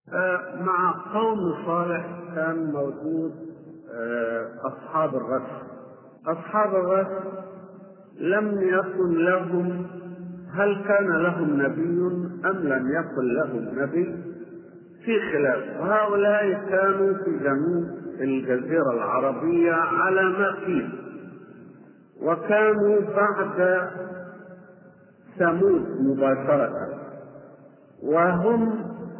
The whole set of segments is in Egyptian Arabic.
مع قوم صالح كان موجود أصحاب الرس أصحاب الرس لم يكن لهم هل كان لهم نبي أم لم يكن لهم نبي في خلاف وهؤلاء كانوا في جنوب الجزيرة العربية على ما فيه وكانوا بعد ثمود مباشرة وهم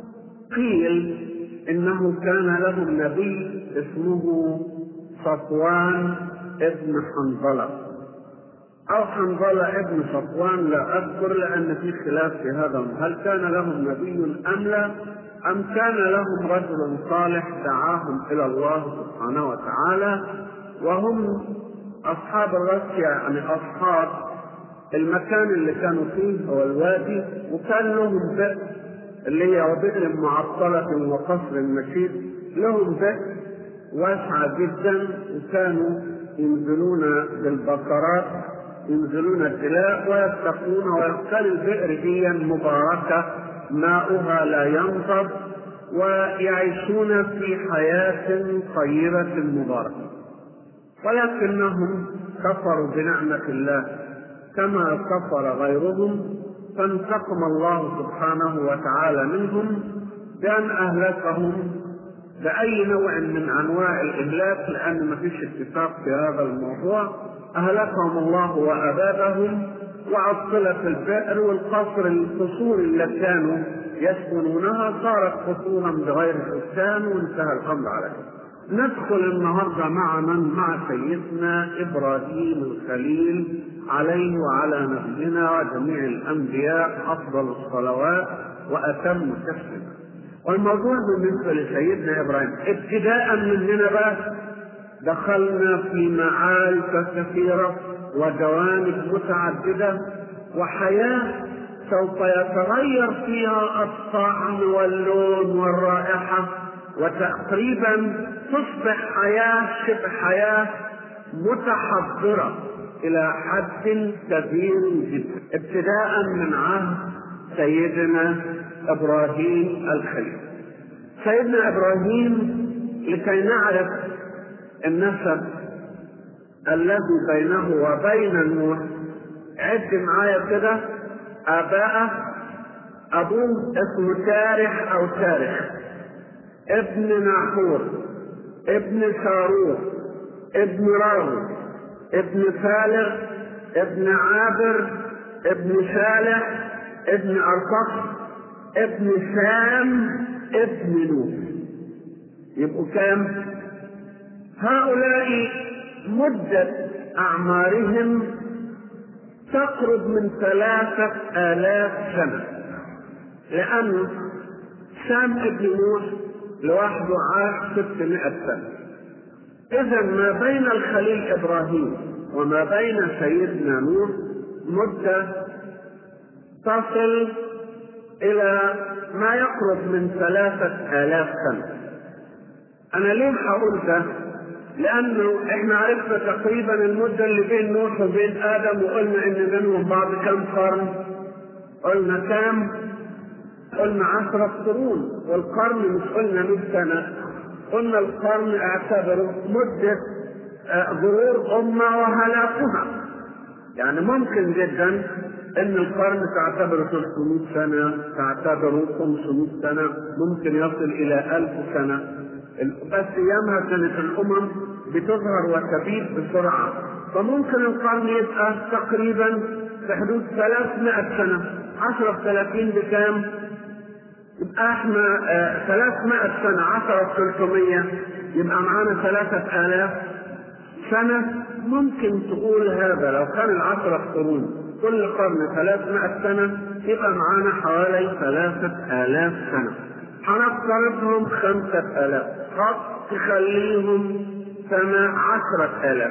قيل انه كان لهم نبي اسمه صفوان ابن حنظلة او حنظلة ابن صفوان لا اذكر لان في خلاف في هذا هل كان لهم نبي ام لا ام كان لهم رجل صالح دعاهم الى الله سبحانه وتعالى وهم اصحاب الرس يعني اصحاب المكان اللي كانوا فيه هو الوادي وكان لهم بئر اللي هي بئر معطلة وقصر مشيد لهم بئر واسعة جدا وكانوا ينزلون بالبقرات ينزلون التلاء ويتقون وكان البئر دي مباركة ماؤها لا ينضب ويعيشون في حياة طيبة مباركة ولكنهم كفروا بنعمة الله كما كفر غيرهم فانتقم الله سبحانه وتعالى منهم بأن أهلكهم بأي نوع من أنواع الإهلاك لأن ما فيش اتفاق في هذا الموضوع أهلكهم الله وأبادهم وعطلت البئر والقصر القصور اللي كانوا يسكنونها صارت قصورا بغير حسان وانتهى الأمر على كده ندخل النهاردة مع من مع سيدنا إبراهيم الخليل عليه وعلى نبينا وجميع الأنبياء أفضل الصلوات وأتم التسليم والموضوع بالنسبة لسيدنا إبراهيم ابتداء من هنا بقى دخلنا في معارك كثيرة وجوانب متعددة وحياة سوف يتغير فيها الطعم واللون والرائحة وتقريبا تصبح حياة شبه حياة متحضرة إلى حد كبير جدا ابتداء من عهد سيدنا إبراهيم الخليل سيدنا إبراهيم لكي نعرف النسب الذي بينه وبين نوح عد معايا كده آباءه أبوه اسمه تارح أو تارح ابن ناحور ابن شارور ابن راو ابن فالغ ابن عابر ابن صالح ابن أرفق ابن سام ابن نوح يبقوا كام هؤلاء مدة أعمارهم تقرب من ثلاثة آلاف سنة لأن سام ابن نوح لوحده عاش 600 سنة إذا ما بين الخليل إبراهيم وما بين سيدنا نوح مدة تصل إلى ما يقرب من ثلاثة آلاف سنة أنا ليه هقول ده؟ لأنه إحنا عرفنا تقريبا المدة اللي بين نوح وبين آدم وقلنا إن بينهم بعض كم قرن؟ قلنا كام؟ قلنا عشرة قرون والقرن مش قلنا 100 سنة قلنا القرن اعتبره مدة ظهور أمة وهلاكها يعني ممكن جدا ان القرن تعتبره 300 سنة تعتبره 500 سنة ممكن يصل الى 1000 سنة بس ايامها كانت الامم بتظهر وتبيد بسرعة فممكن القرن يبقى تقريبا في حدود 300 سنة 10 في 30 بكام؟ يبقى احنا آه 300 سنة 10 في 300 يبقى معانا 3000 سنة ممكن تقول هذا لو كان العشرة قرون كل قرن 300 سنة يبقى معانا حوالي 3000 سنة هنفترضهم 5000 خط تخليهم سنة 10000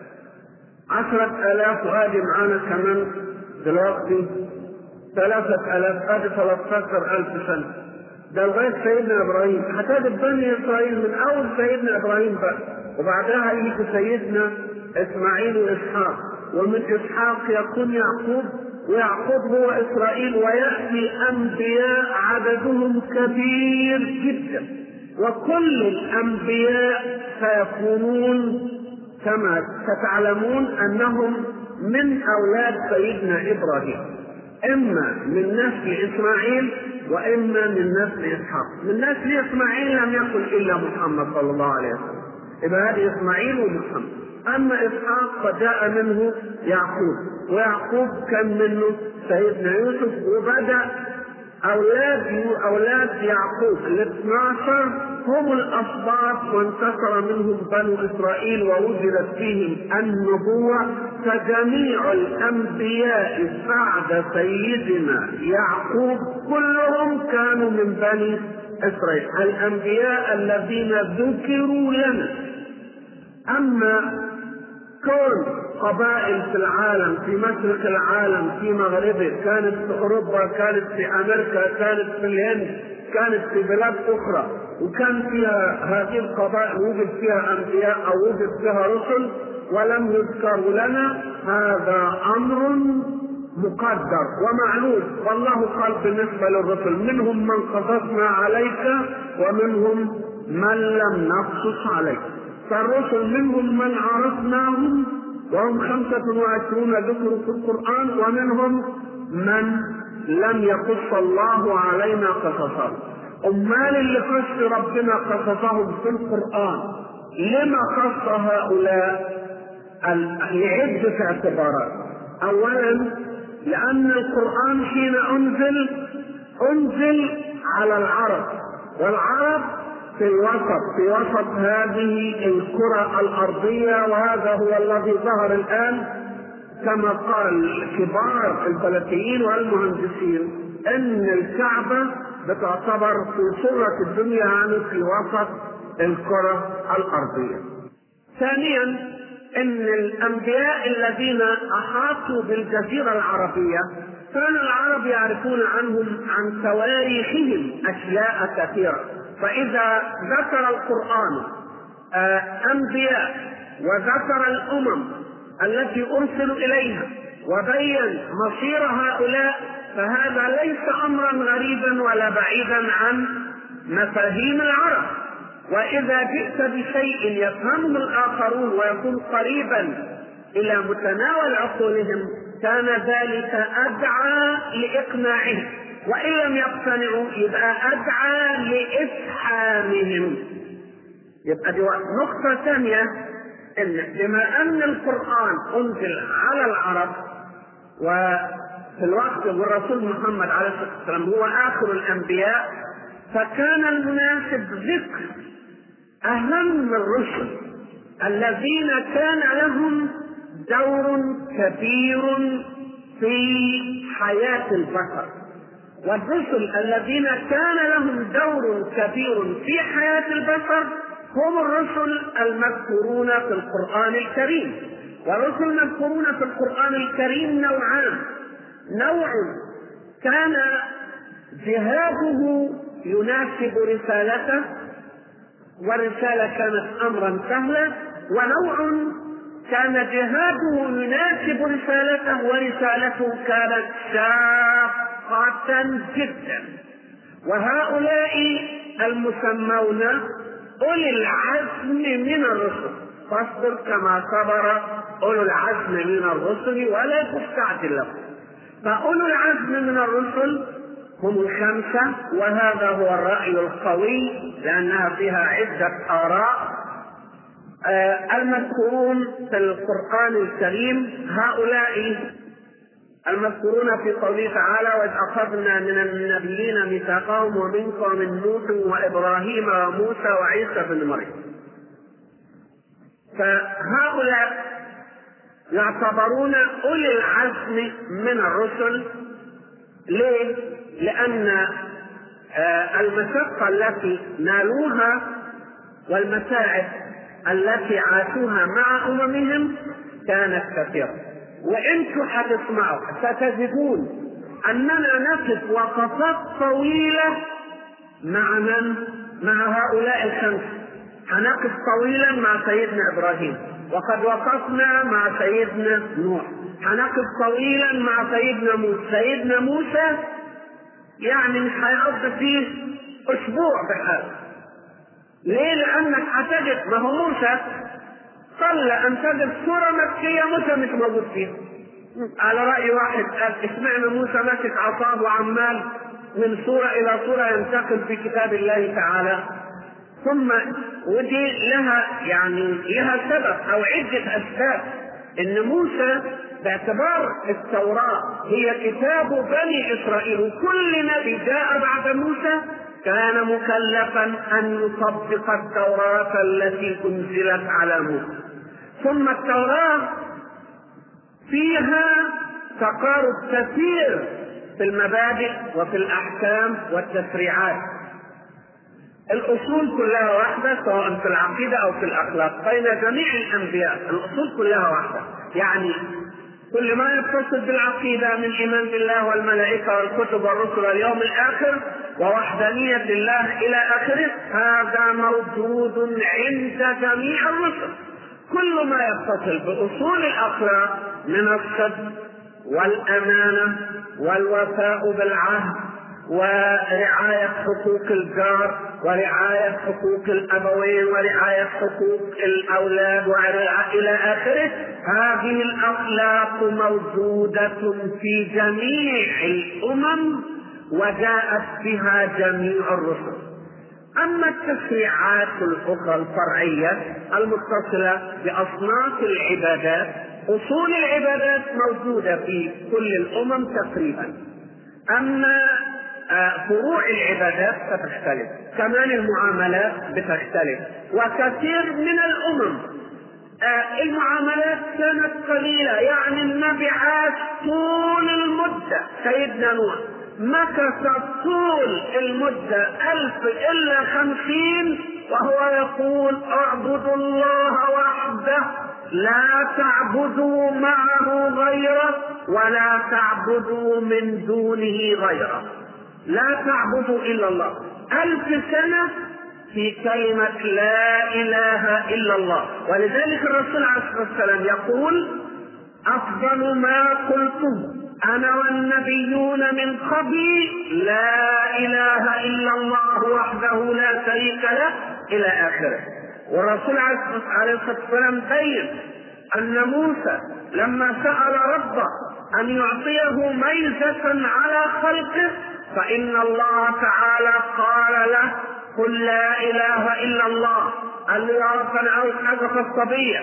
10000 وادي معانا كمان دلوقتي ثلاثة آلاف ادي 13000 سنة ده لغاية سيدنا إبراهيم هتجد بني إسرائيل من أول سيدنا إبراهيم بقى وبعدها يجي سيدنا إسماعيل وإسحاق ومن إسحاق يكون يعقوب ويعقوب هو إسرائيل ويأتي أنبياء عددهم كبير جدا وكل الأنبياء سيكونون كما ستعلمون أنهم من أولاد سيدنا إبراهيم إما من نسل إسماعيل وإما من نسل إسحاق من نسل إسماعيل لم يكن إلا محمد صلى الله عليه وسلم يبقى هذه إسماعيل ومحمد أما إسحاق فجاء منه يعقوب ويعقوب كان منه سيدنا يوسف وبدأ أولاد أولاد يعقوب ال 12 هم الأسباط وانتصر منهم بنو إسرائيل ووجدت فيهم النبوة فجميع الأنبياء بعد سيدنا يعقوب كلهم كانوا من بني إسرائيل الأنبياء الذين ذكروا لنا أما كون قبائل في العالم في مشرق العالم في مغربه كانت في اوروبا كانت في امريكا كانت في الهند كانت في بلاد اخرى وكان فيها هذه القبائل وجد فيها انبياء او وجد فيها رسل ولم يذكروا لنا هذا امر مقدر ومعلوم والله قال بالنسبه للرسل منهم من قصصنا عليك ومنهم من لم نقصص عليك فالرسل منهم من عرفناهم وهم خمسة وعشرون ذكر في القرآن ومنهم من لم يقص الله علينا قصصهم أمال اللي قص ربنا قصصهم في القرآن لما قص هؤلاء لعدة اعتبارات أولا لأن القرآن حين أنزل أنزل على العرب والعرب في الوسط في وسط هذه الكرة الأرضية وهذا هو الذي ظهر الآن كما قال كبار الفلكيين والمهندسين أن الكعبة بتعتبر في سورة الدنيا يعني في وسط الكرة الأرضية. ثانيا أن الأنبياء الذين أحاطوا بالجزيرة العربية كان العرب يعرفون عنهم عن تواريخهم أشياء كثيرة فإذا ذكر القرآن أنبياء وذكر الأمم التي أرسلوا إليها وبين مصير هؤلاء فهذا ليس أمرا غريبا ولا بعيدا عن مفاهيم العرب وإذا جئت بشيء يفهمه الآخرون ويكون قريبا إلى متناول عقولهم كان ذلك أدعى لإقناعهم وإن لم يقتنعوا يبقى أدعى لإفحامهم يبقى دي نقطة ثانية إن بما أن القرآن أنزل على العرب وفي الوقت والرسول محمد عليه الصلاة والسلام هو آخر الأنبياء فكان المناسب ذكر أهم الرسل الذين كان لهم دور كبير في حياة البشر والرسل الذين كان لهم دور كبير في حياة البشر هم الرسل المذكورون في القرآن الكريم والرسل المذكورون في القرآن الكريم نوعان نوع كان جهاده يناسب رسالته والرسالة كانت أمرا سهلا ونوع كان جهاده يناسب رسالته ورسالته كانت شاقة جدا وهؤلاء المسمون أولي العزم من الرسل فاصبر كما صبر أولو العزم من الرسل ولا تستعجل لهم فأولو العزم من الرسل هم الخمسة وهذا هو الرأي القوي لأنها فيها عدة آراء المذكورون في القرآن الكريم هؤلاء المذكورون في قوله تعالى وإذ أخذنا من النبيين ميثاقهم ومنك ومن نوح وإبراهيم وموسى وعيسى بن مريم فهؤلاء يعتبرون أولي العزم من الرسل ليه؟ لأن المشقة التي نالوها والمتاعب التي عاشوها مع أممهم كانت كثيرة وانتم هتسمعوا ستجدون اننا نقف وقفات طويله مع من؟ مع هؤلاء الخمسه هنقف طويلا مع سيدنا ابراهيم وقد وقفنا مع سيدنا نوح هنقف طويلا مع سيدنا موسى سيدنا موسى يعني مش هيقضي فيه اسبوع بحاله ليه لانك هتجد ما هو موسى قل ان تجد سوره مكيه موسى مش موجود فيها على راي واحد قال اشمعنى موسى ماسك عصاه وعمال من سوره الى سوره ينتقل في كتاب الله تعالى ثم ودي لها يعني لها سبب او عده اسباب ان موسى باعتبار التوراه هي كتاب بني اسرائيل وكل نبي جاء بعد موسى كان مكلفا ان يطبق التوراه التي انزلت على موسى ثم التوراه فيها تقارب كثير في المبادئ وفي الاحكام والتشريعات الاصول كلها واحده سواء في العقيده او في الاخلاق بين جميع الانبياء الاصول كلها واحده يعني كل ما يتصل بالعقيدة من إيمان بالله والملائكة والكتب والرسل واليوم الآخر ووحدانية الله إلى آخره هذا موجود عند جميع الرسل كل ما يتصل بأصول الأخلاق من الصدق والأمانة والوفاء بالعهد ورعاية حقوق الجار ورعاية حقوق الأبوين ورعاية حقوق الأولاد إلى آخره هذه الأخلاق موجودة في جميع الأمم وجاءت بها جميع الرسل أما التشريعات الأخرى الفرعية المتصلة بأصناف العبادات أصول العبادات موجودة في كل الأمم تقريبا أما فروع العبادات ستختلف كمان المعاملات بتختلف وكثير من الامم المعاملات كانت قليله يعني النبي عاش طول المده سيدنا نوح مكث طول المدة ألف إلا خمسين وهو يقول اعبدوا الله وحده لا تعبدوا معه غيره ولا تعبدوا من دونه غيره لا تعبدوا الا الله الف سنه في كلمة لا إله إلا الله ولذلك الرسول عليه الصلاة والسلام يقول أفضل ما قلته أنا والنبيون من قبلي لا إله إلا الله وحده لا شريك له إلى آخره والرسول عليه الصلاة والسلام بين أن موسى لما سأل ربه أن يعطيه ميزة على خلقه فإن الله تعالى قال له قل لا إله إلا الله قال له يا رب أنا عاوز حاجة في الصبية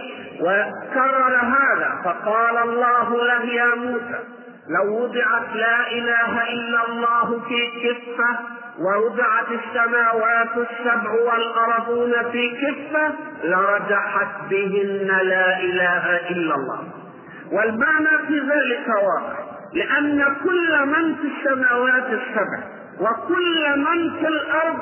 وكرر هذا فقال الله له يا موسى لو وضعت لا إله إلا الله في كفة ووضعت السماوات السبع والأرضون في كفة لرجحت بهن لا إله إلا الله والمعنى في ذلك واضح لأن كل من في السماوات السبع وكل من في الأرض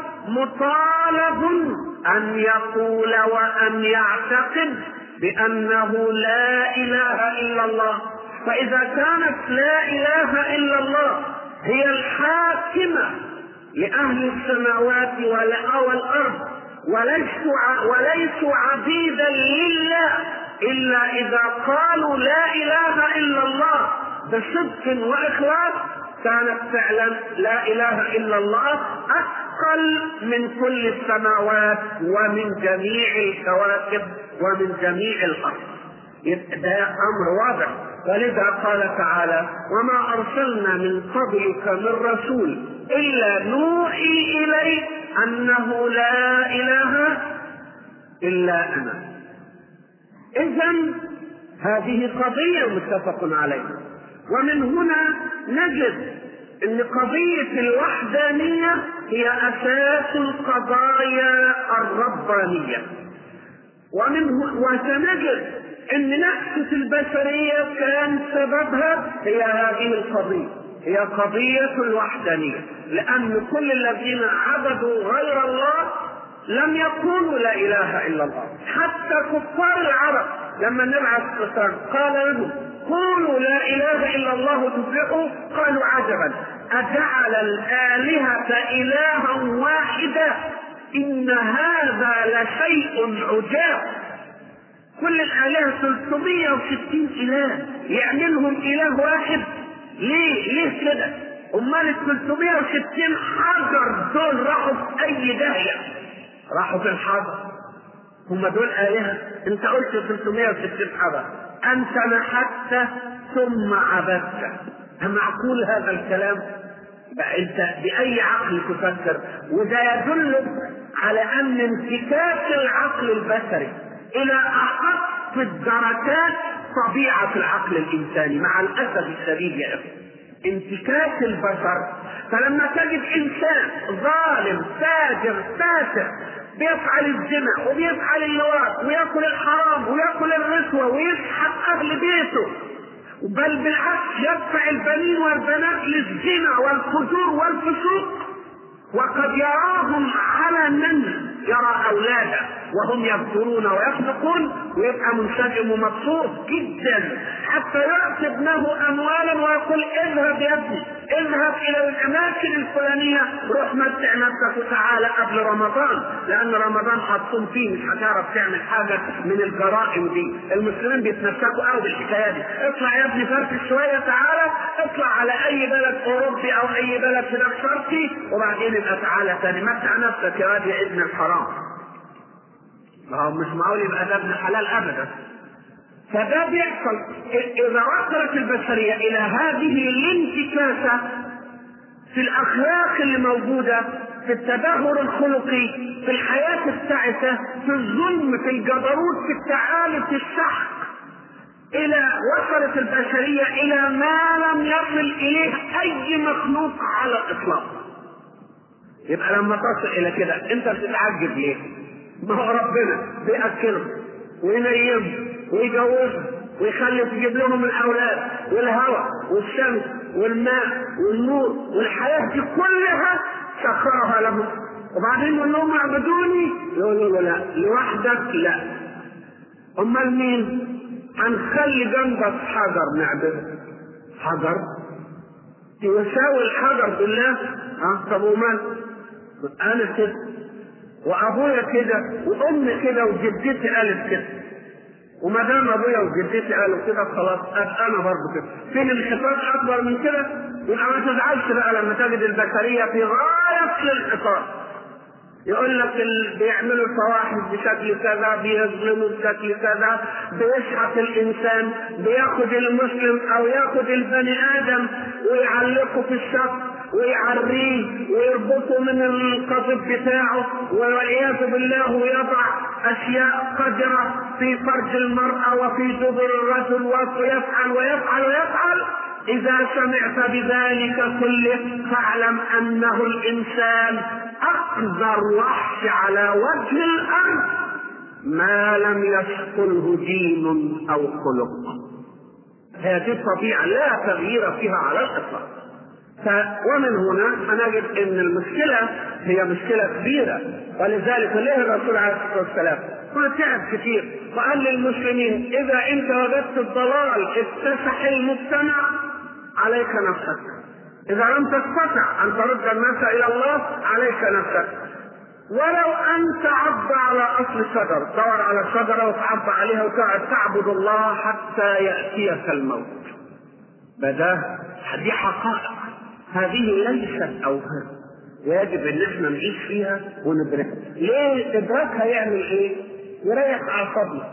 مطالب أن يقول وأن يعتقد بأنه لا إله إلا الله فإذا كانت لا إله إلا الله هي الحاكمة لأهل السماوات والأرض وليسوا وليسوا عبيدا لله إلا إذا قالوا لا إله إلا الله بصدق واخلاص كانت فعلا لا اله الا الله اثقل من كل السماوات ومن جميع الكواكب ومن جميع الارض ده امر واضح ولذا قال تعالى وما ارسلنا من قبلك من رسول الا نوحي اليه انه لا اله الا انا اذا هذه قضيه متفق عليها ومن هنا نجد ان قضية الوحدانية هي اساس القضايا الربانية ومن وسنجد ان نفس البشرية كان سببها هي هذه القضية هي قضية الوحدانية لأن كل الذين عبدوا غير الله لم يقولوا لا إله إلا الله حتى كفار العرب لما النبي عليه الصلاة والسلام قال لهم قولوا لا اله الا الله تفلحوا قالوا عجبا اجعل الالهه الها واحدا ان هذا لشيء عجاب كل الآلهة 360 إله يعملهم إله واحد ليه؟ ليه كده؟ أمال ال 360 حجر دول راحوا في أي داهية؟ راحوا في الحجر هم دول آلهة أنت قلت 360 حجر أنت نحت ثم عبدت معقول هذا الكلام؟ بقى أنت بأي عقل تفكر؟ وده يدل على أن انفكاك العقل البشري إلى أحق الدرجات طبيعة العقل الإنساني مع الأسف الشديد يا أخي انتكاك البشر فلما تجد إنسان ظالم فاجر فاسق بيفعل الزنا وبيفعل اللواط وياكل الحرام وياكل الرشوة ويسحق أهل بيته بل بالعكس يدفع البنين والبنات للزنا والفجور والفسوق وقد يراهم علنا يرى اولاده وهم يبصرون ويصدقون ويبقى منسجم ومبسوط جدا حتى يعطي ابنه اموالا ويقول اذهب يا ابني اذهب الى الاماكن الفلانيه روح متع نفسك وتعالى قبل رمضان لان رمضان هتصوم فيه مش هتعرف تعمل حاجه من الجرائم دي المسلمين بيتمسكوا قوي بالحكايه دي اطلع يا ابني فرق شويه تعالى اطلع على اي بلد اوروبي او اي بلد هناك شرقي وبعدين يبقى تعالى تاني متع نفسك يا واد يا ابن الحرام ما هو مش معقول يبقى ده ابن حلال ابدا فده بيحصل اذا وصلت البشريه الى هذه الانتكاسه في الاخلاق اللي موجوده في التدهور الخلقي في الحياه التعسه في الظلم في الجبروت في التعالي في السحق الى وصلت البشريه الى ما لم يصل اليه اي مخلوق على الاطلاق يبقى لما تصل الى كده انت بتتعجب ليه؟ ما هو ربنا بيأكلهم وينيمهم ويجوزهم ويخلي تجيب لهم الاولاد والهواء والشمس والماء والنور والحياه دي كلها سخرها لهم وبعدين يقول لهم اعبدوني يقولوا له لا لوحدك لا امال مين؟ هنخلي جنبك حجر نعبده حجر يساوي الحجر بالله ها طب ومال انا كده وابويا كده وامي كده وجدتي قالت كده وما دام ابويا وجدتي قالوا كده خلاص ابقى انا برضه كده فين الانحطاط اكبر من كده يبقى ما تزعلش بقى لما تجد البشريه في غايه الانحطاط يقول لك ال... بيعملوا الفواحش بشكل كذا بيظلموا بشكل كذا بيشحت الانسان بياخد المسلم او ياخد البني ادم ويعلقه في الشق ويعريه ويربطه من القصب بتاعه والعياذ بالله ويضع اشياء قذره في فرج المراه وفي دبر الرجل ويفعل ويفعل ويفعل إذا سمعت بذلك كله فاعلم أنه الإنسان أقذر وحش على وجه الأرض ما لم يثقله دين أو خلق هذه الطبيعة لا تغيير فيها على الإطلاق ف... ومن هنا هنجد ان المشكله هي مشكله كبيره ولذلك ليه الرسول عليه الصلاه والسلام هو تعب كثير وقال للمسلمين اذا انت وجدت الضلال اكتسح المجتمع عليك نفسك اذا لم تستطع ان ترد الناس الى الله عليك نفسك ولو ان تعض على اصل الشجر تدور على الشجره وتعض عليها وتقعد تعبد الله حتى ياتيك الموت فده دي حقائق هذه ليست اوهام ويجب ان احنا نعيش فيها وندركها ليه ادراكها يعمل ايه يريح اعصابنا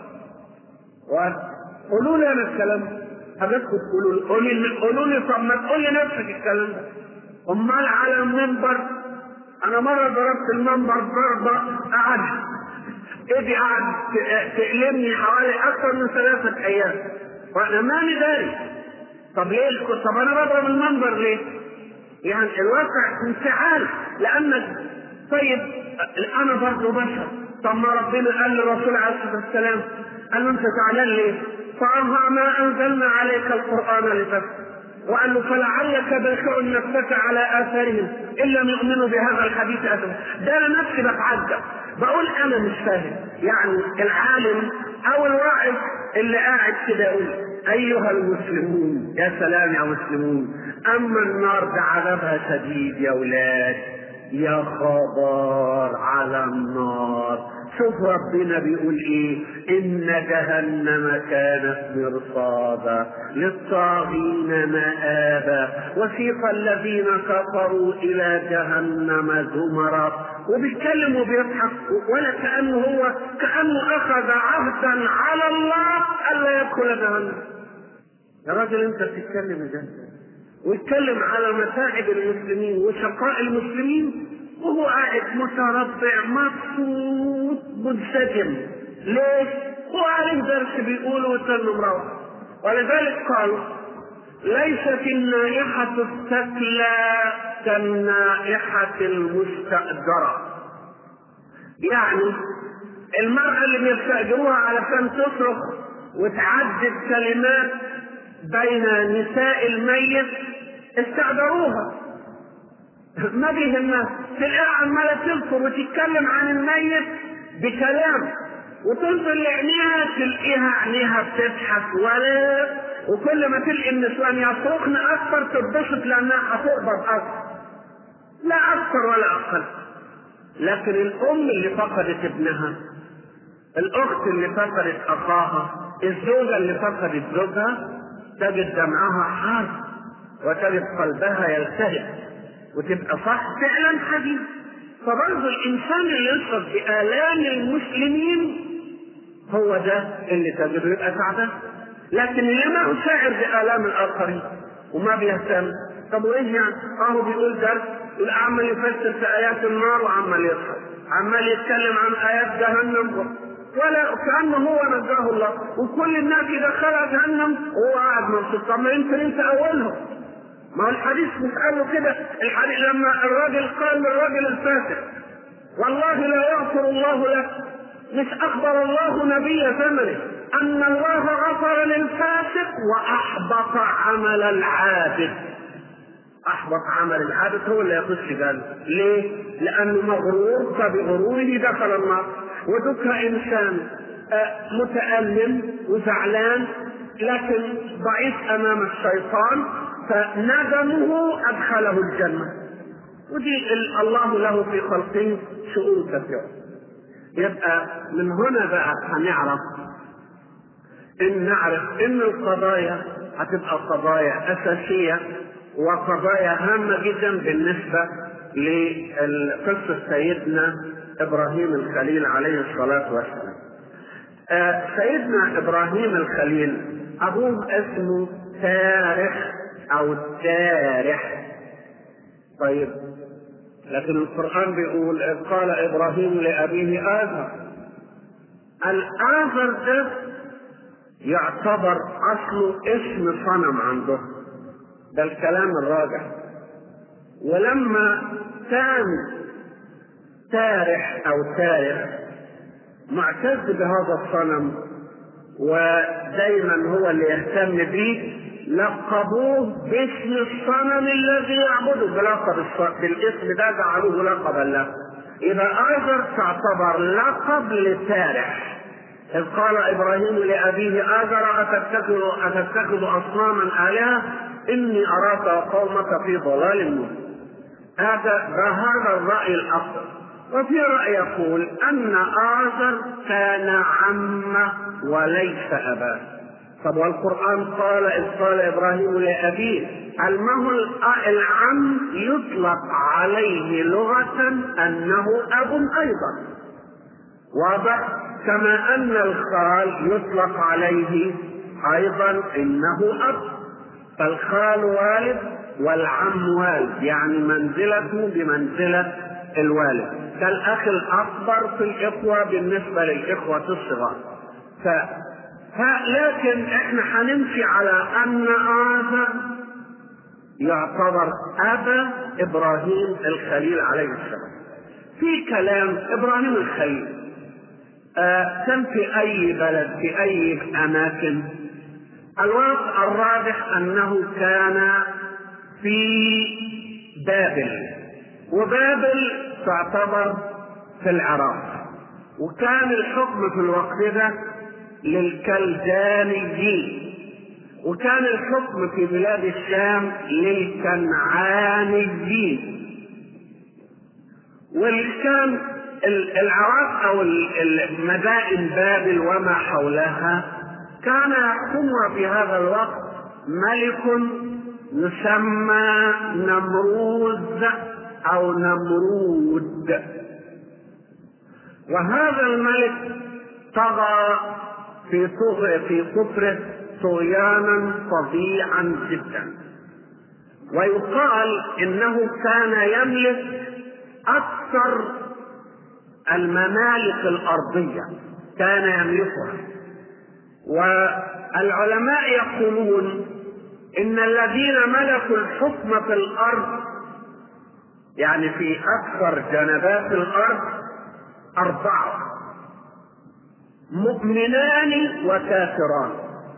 قولوا لي انا الكلام حضرتكم تقولوا لي قولوا لي قولوا لي طب ما تقول لي نفسك الكلام ده امال على المنبر انا مره ضربت المنبر ضربه قعد ايدي قعد تألمني حوالي اكثر من ثلاثه ايام وانا مالي داري طب ليه طب انا بضرب المنبر ليه؟ يعني الواقع انفعال لانك طيب انا برضه بشر طب ما ربنا قال للرسول عليه الصلاه والسلام قال له انت زعلان ليه؟ فأرها ما أنزلنا عليك القرآن لتذكر وقال له فلعلك باخع نفسك على آثارهم إن لم يؤمنوا بهذا الحديث أسفا ده أنا نفسي بتعجب بقول أنا مش فاهم يعني العالم أو الواعظ اللي قاعد كده يقول أيها المسلمون يا سلام يا مسلمون أما النار ده عذابها شديد يا ولاد يا خبر على النار شوف ربنا بيقول ايه ان جهنم كانت مرصادا للطاغين مآبا وسيق الذين كفروا الى جهنم زمرا وبيتكلم وبيضحك ولا كانه هو كانه اخذ عهدا على الله الا يدخل جهنم يا راجل انت بتتكلم ازاي ويتكلم على متاعب المسلمين وشقاء المسلمين وهو قاعد متربع مبسوط منسجم ليه؟ هو عليه درس بيقوله وتنه مروح ولذلك قال ليست النائحة الثكلى كالنائحة المستأجرة يعني المرأة اللي بيستأجروها علشان تصرخ وتعدد كلمات بين نساء الميت استأجروها ما بيهمها تلاقيها عماله تذكر وتتكلم عن الميت بكلام وتنظر لعينيها تلاقيها عينيها بتضحك ولا وكل ما تلقي النسوان يصرخن اكثر تتبسط لانها هتقبض اكثر لا اكثر ولا اقل لكن الام اللي فقدت ابنها الاخت اللي فقدت اخاها الزوجه اللي فقدت زوجها تجد دمعها حار وتجد قلبها يلتهب وتبقى صح فعلا حديث فبرضه الانسان اللي يشعر بالام المسلمين هو ده اللي تجده يبقى تعبان لكن اللي ما هو شاعر بالام الاخرين وما بيهتم طب وايه يعني؟ اهو بيقول درس يقول عمال يفسر في ايات النار وعمال يضحك عمال يتكلم عن ايات جهنم ولا كانه هو نجاه الله وكل الناس يدخلها جهنم وهو قاعد مبسوط طب ما يمكن انت اولهم ما هو الحديث مش قال له كده الحديث لما الراجل قال للراجل الفاسق والله لا يغفر الله لك مش اخبر الله نبي زمنه ان الله غفر للفاسق واحبط عمل العابد احبط عمل العابد هو اللي يخش جنة ليه؟ لانه مغرور فبغروره دخل النار ودك انسان متألم وزعلان لكن ضعيف امام الشيطان فندمه ادخله الجنه ودي الله له في خلقه شؤون كثيره يبقى من هنا بقى هنعرف ان نعرف ان القضايا هتبقى قضايا اساسيه وقضايا هامه جدا بالنسبه لقصه سيدنا ابراهيم الخليل عليه الصلاه والسلام. آه سيدنا ابراهيم الخليل ابوه اسمه تارح او التارح طيب لكن القرآن بيقول إذ قال إبراهيم لأبيه آزر الآزر ده يعتبر أصله اسم صنم عنده ده الكلام الراجع ولما كان تارح أو تارح معتز بهذا الصنم ودايما هو اللي يهتم به لقبوه باسم الصنم الذي يعبده بلقب بالاسم ده جعلوه لقبا له إذا آزر تعتبر لقب لتارح إذ قال إبراهيم لأبيه آزر أتتخذ أتتخذ أصناما آلهة إني أراك وقومك في ضلال مبين هذا هذا الرأي الأفضل وفي رأي يقول أن آزر كان عمه وليس أباه طب والقرآن قال إذ قال إبراهيم لأبيه المه العم يطلق عليه لغة أنه أب أيضا واضح كما أن الخال يطلق عليه أيضا إنه أب فالخال والد والعم والد يعني منزلته بمنزلة الوالد كالأخ الأكبر في الإخوة بالنسبة للإخوة الصغار ف لكن احنا هنمشي على ان آزر يعتبر ابا ابراهيم الخليل عليه السلام في كلام ابراهيم الخليل آه كان في اي بلد في اي اماكن الواقع الراجح انه كان في بابل وبابل تعتبر في العراق وكان الحكم في الوقت ده للكلدانيين وكان الحكم في بلاد الشام للكنعانيين واللي كان العراق او مدائن بابل وما حولها كان يحكمها في هذا الوقت ملك يسمى نمروز او نمرود وهذا الملك طغى في في كفره طغيانا فظيعا جدا ويقال انه كان يملك اكثر الممالك الارضيه كان يملكها والعلماء يقولون ان الذين ملكوا الحكم في الارض يعني في اكثر جنبات الارض اربعه مؤمنان وكافران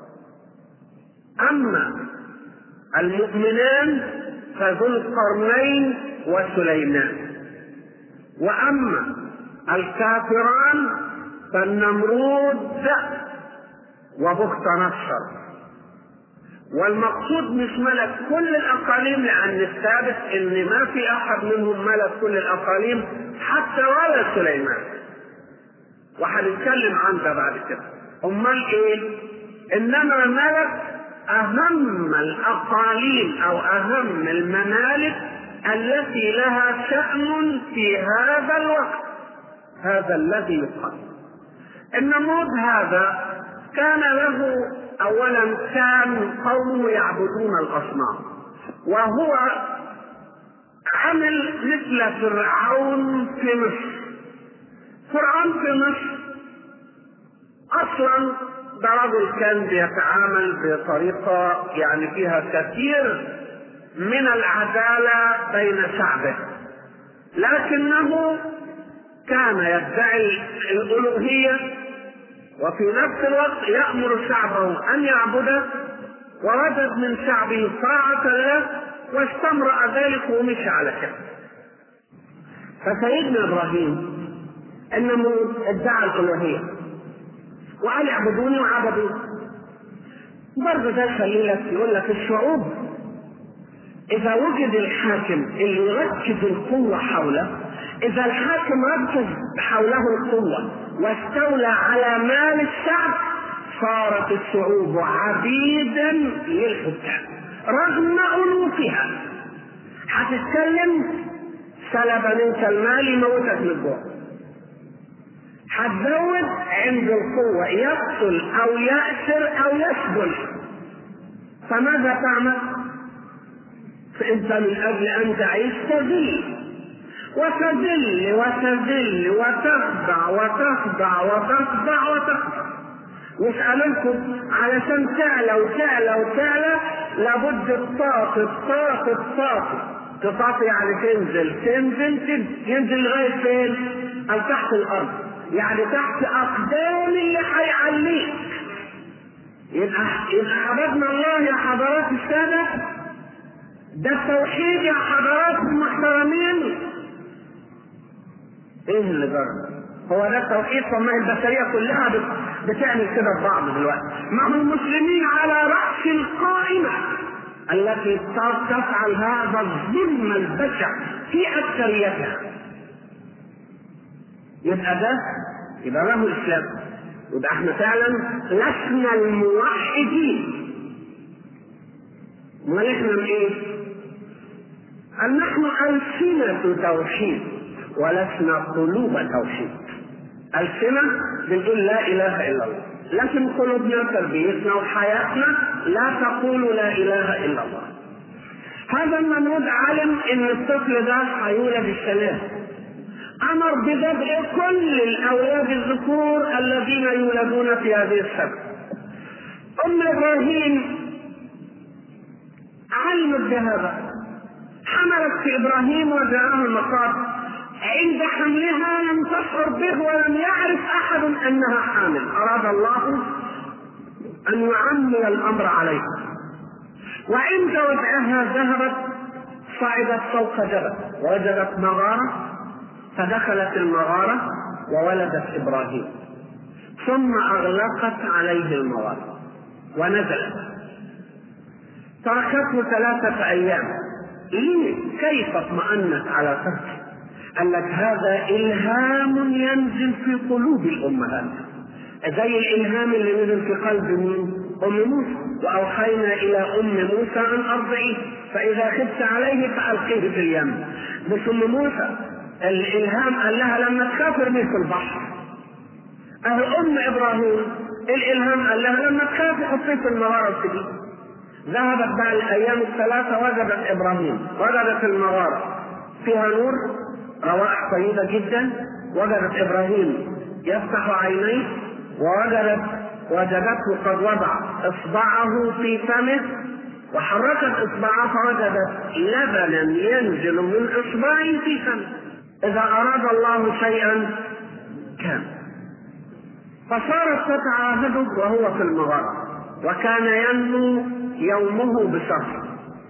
اما المؤمنان فذو القرنين وسليمان واما الكافران فالنمرود وبخت نصر والمقصود مش ملك كل الاقاليم لان الثابت ان ما في احد منهم ملك كل الاقاليم حتى ولا سليمان وهنتكلم عن ده بعد كده امال ايه انما ملك اهم الاقاليم او اهم الممالك التي لها شأن في هذا الوقت هذا الذي يقال النمرود هذا كان له اولا كان قومه يعبدون الاصنام وهو عمل مثل فرعون في مصر فرعون في مصر اصلا ده رجل كان بيتعامل بطريقه يعني فيها كثير من العداله بين شعبه لكنه كان يدعي الالوهيه وفي نفس الوقت يأمر شعبه أن يعبده ووجد من شعبه طاعة له واستمرأ ذلك ومشي على كده. فسيدنا إبراهيم إنه ادعى الألوهية وقال اعبدوني وعبدوا برضه ده يخلي لك يقول لك الشعوب إذا وجد الحاكم اللي يركز القوة حوله إذا الحاكم ركز حوله القوة واستولى على مال الشعب صارت الشعوب عبيدا للحكام رغم أنوفها هتتكلم سلب منك المال يموتك من الجوع هتزود عند القوة يقتل أو يأسر أو يسجن فماذا تعمل؟ فأنت من أجل أن تعيش تذل وتذل وتذل وتخضع وتخضع وتخضع وتخضع يسألونكم علشان تعلى وتعلى وتعلى لابد الطاق الطاق الطاق تطاق يعني تنزل تنزل تنزل ينزل لغاية فين؟ أو تحت الأرض يعني تحت أقدام اللي هيعليك يبقى يبقى عبدنا الله يا حضرات السادة ده التوحيد يا حضرات المحترمين ايه اللي جرى؟ هو ده التوحيد طب ما البشريه كلها بتعمل كده في بعض دلوقتي ما هم المسلمين على راس القائمه التي تفعل هذا الظلم البشع في اكثريتها يبقى ده يبقى له الاسلام يبقى احنا فعلا لسنا الموحدين امال احنا من ايه؟ قال نحن ألسنة توحيد ولسنا قلوب توحيد ألسنة بنقول لا إله إلا الله لكن قلوبنا تربيتنا وحياتنا لا تقول لا إله إلا الله هذا النمرود علم ان الطفل ده هيولد السلام امر ببدء كل الاولاد الذكور الذين يولدون في هذه السنه ام ابراهيم علمت بهذا حملت في ابراهيم وجاءه المصاب عند حملها لم تشعر به ولم يعرف احد انها حامل اراد الله ان يعمل الامر عليها وعند وضعها ذهبت صعدت فوق جبل وجدت مغاره فدخلت المغاره وولدت ابراهيم ثم اغلقت عليه المغاره ونزلت تركته ثلاثه ايام ليه كيف اطمأنت على فرجه قال لك هذا إلهام ينزل في قلوب الأمهات زي الإلهام اللي نزل في قلب مين؟ أم موسى وأوحينا إلى أم موسى أن أرضعيه فإذا خفت عليه فألقيه في اليم مش أم موسى الإلهام قال لها لما تخاف ارميه في البحر أهل أم إبراهيم الإلهام قال لها لما تخاف حطيه في المغارة الكبير ذهبت بعد الأيام الثلاثة وجدت إبراهيم وجدت المغارة فيها نور روائح طيبة جدا وجدت إبراهيم يفتح عينيه ووجدت وجدته قد وضع إصبعه في فمه وحركت إصبعه فوجدت لبنا ينزل من إصبعه في فمه إذا أراد الله شيئا كان فصارت تتعاهده وهو في المغارة وكان ينمو يومه بشهر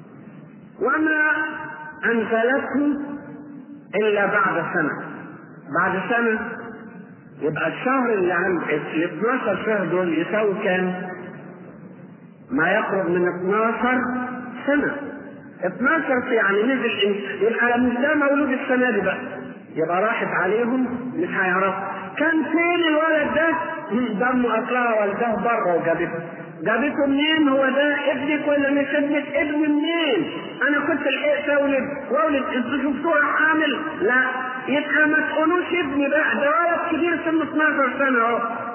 وما أنزلته إلا بعد سنة بعد سنة يبقى الشهر اللي عند ال 12 شهر دول يساوي كام؟ ما يقرب من 12 سنة 12 يعني نزل يبقى مش ده مولود السنة دي بقى يبقى راحت عليهم مش هيعرفوا كان فين الولد ده؟ دمه اكلها والده بره وجابته جابته منين هو ده ابنك ولا مش ابنك ابني منين انا كنت لحقت اولد واولد انتوا شفتوها حامل لا يبقى ما تقولوش ابني بقى ده ولد كبير سنه 12 سنه اهو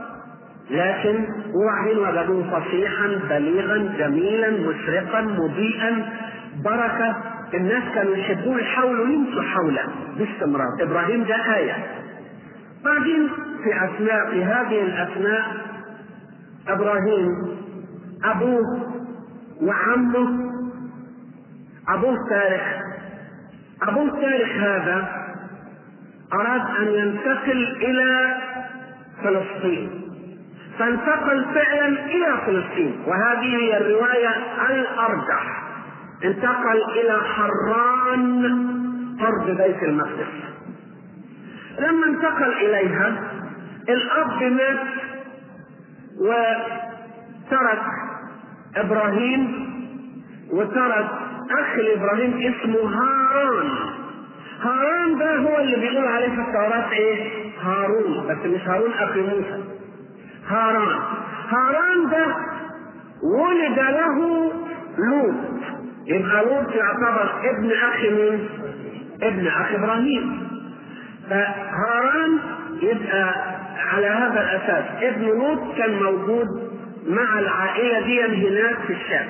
لكن وبعدين وجدوه فصيحا بليغا جميلا مشرقا مضيئا بركه الناس كانوا يحبون يحاولوا يمشوا حوله باستمرار ابراهيم ده ايه بعدين في اثناء في هذه الاثناء ابراهيم ابوه وعمه ابوه تارك ابوه تارك هذا اراد ان ينتقل الى فلسطين فانتقل فعلا الى فلسطين وهذه هي الروايه الارجح انتقل الى حران قرب بيت المقدس لما انتقل اليها الاب مات وترك ابراهيم وترك اخ لابراهيم اسمه هارون هارون ده هو اللي بيقول عليه في التوراة ايه؟ هارون بس مش هارون اخي موسى هارون هارون ده ولد له لوط يبقى لوط يعتبر ابن اخي مين؟ ابن اخي ابراهيم فهاران يبقى على هذا الاساس ابن لوط كان موجود مع العائله دي هناك في الشام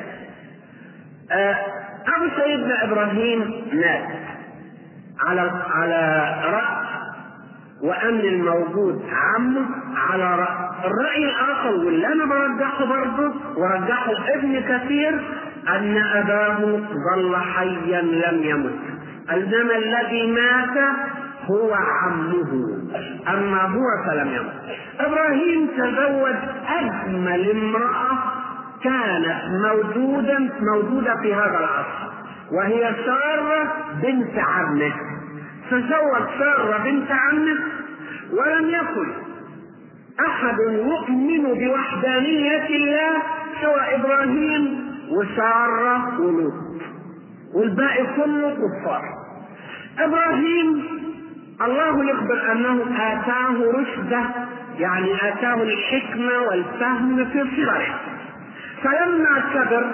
ابو سيدنا ابراهيم مات على على راس وان الموجود عمه على راس الراي الاخر واللي انا برجحه برضه ورجحه ابن كثير ان اباه ظل حيا لم يمت انما الذي مات هو عمه اما هو فلم يمت ابراهيم تزوج اجمل امراه كانت موجودا موجوده في هذا العصر وهي ساره بنت عمه تزوج ساره بنت عمه ولم يكن احد يؤمن بوحدانيه الله سوى ابراهيم وساره ولوط والباقي كله كفار ابراهيم الله يخبر انه اتاه رشده يعني اتاه الحكمه والفهم في صغره فلما كبر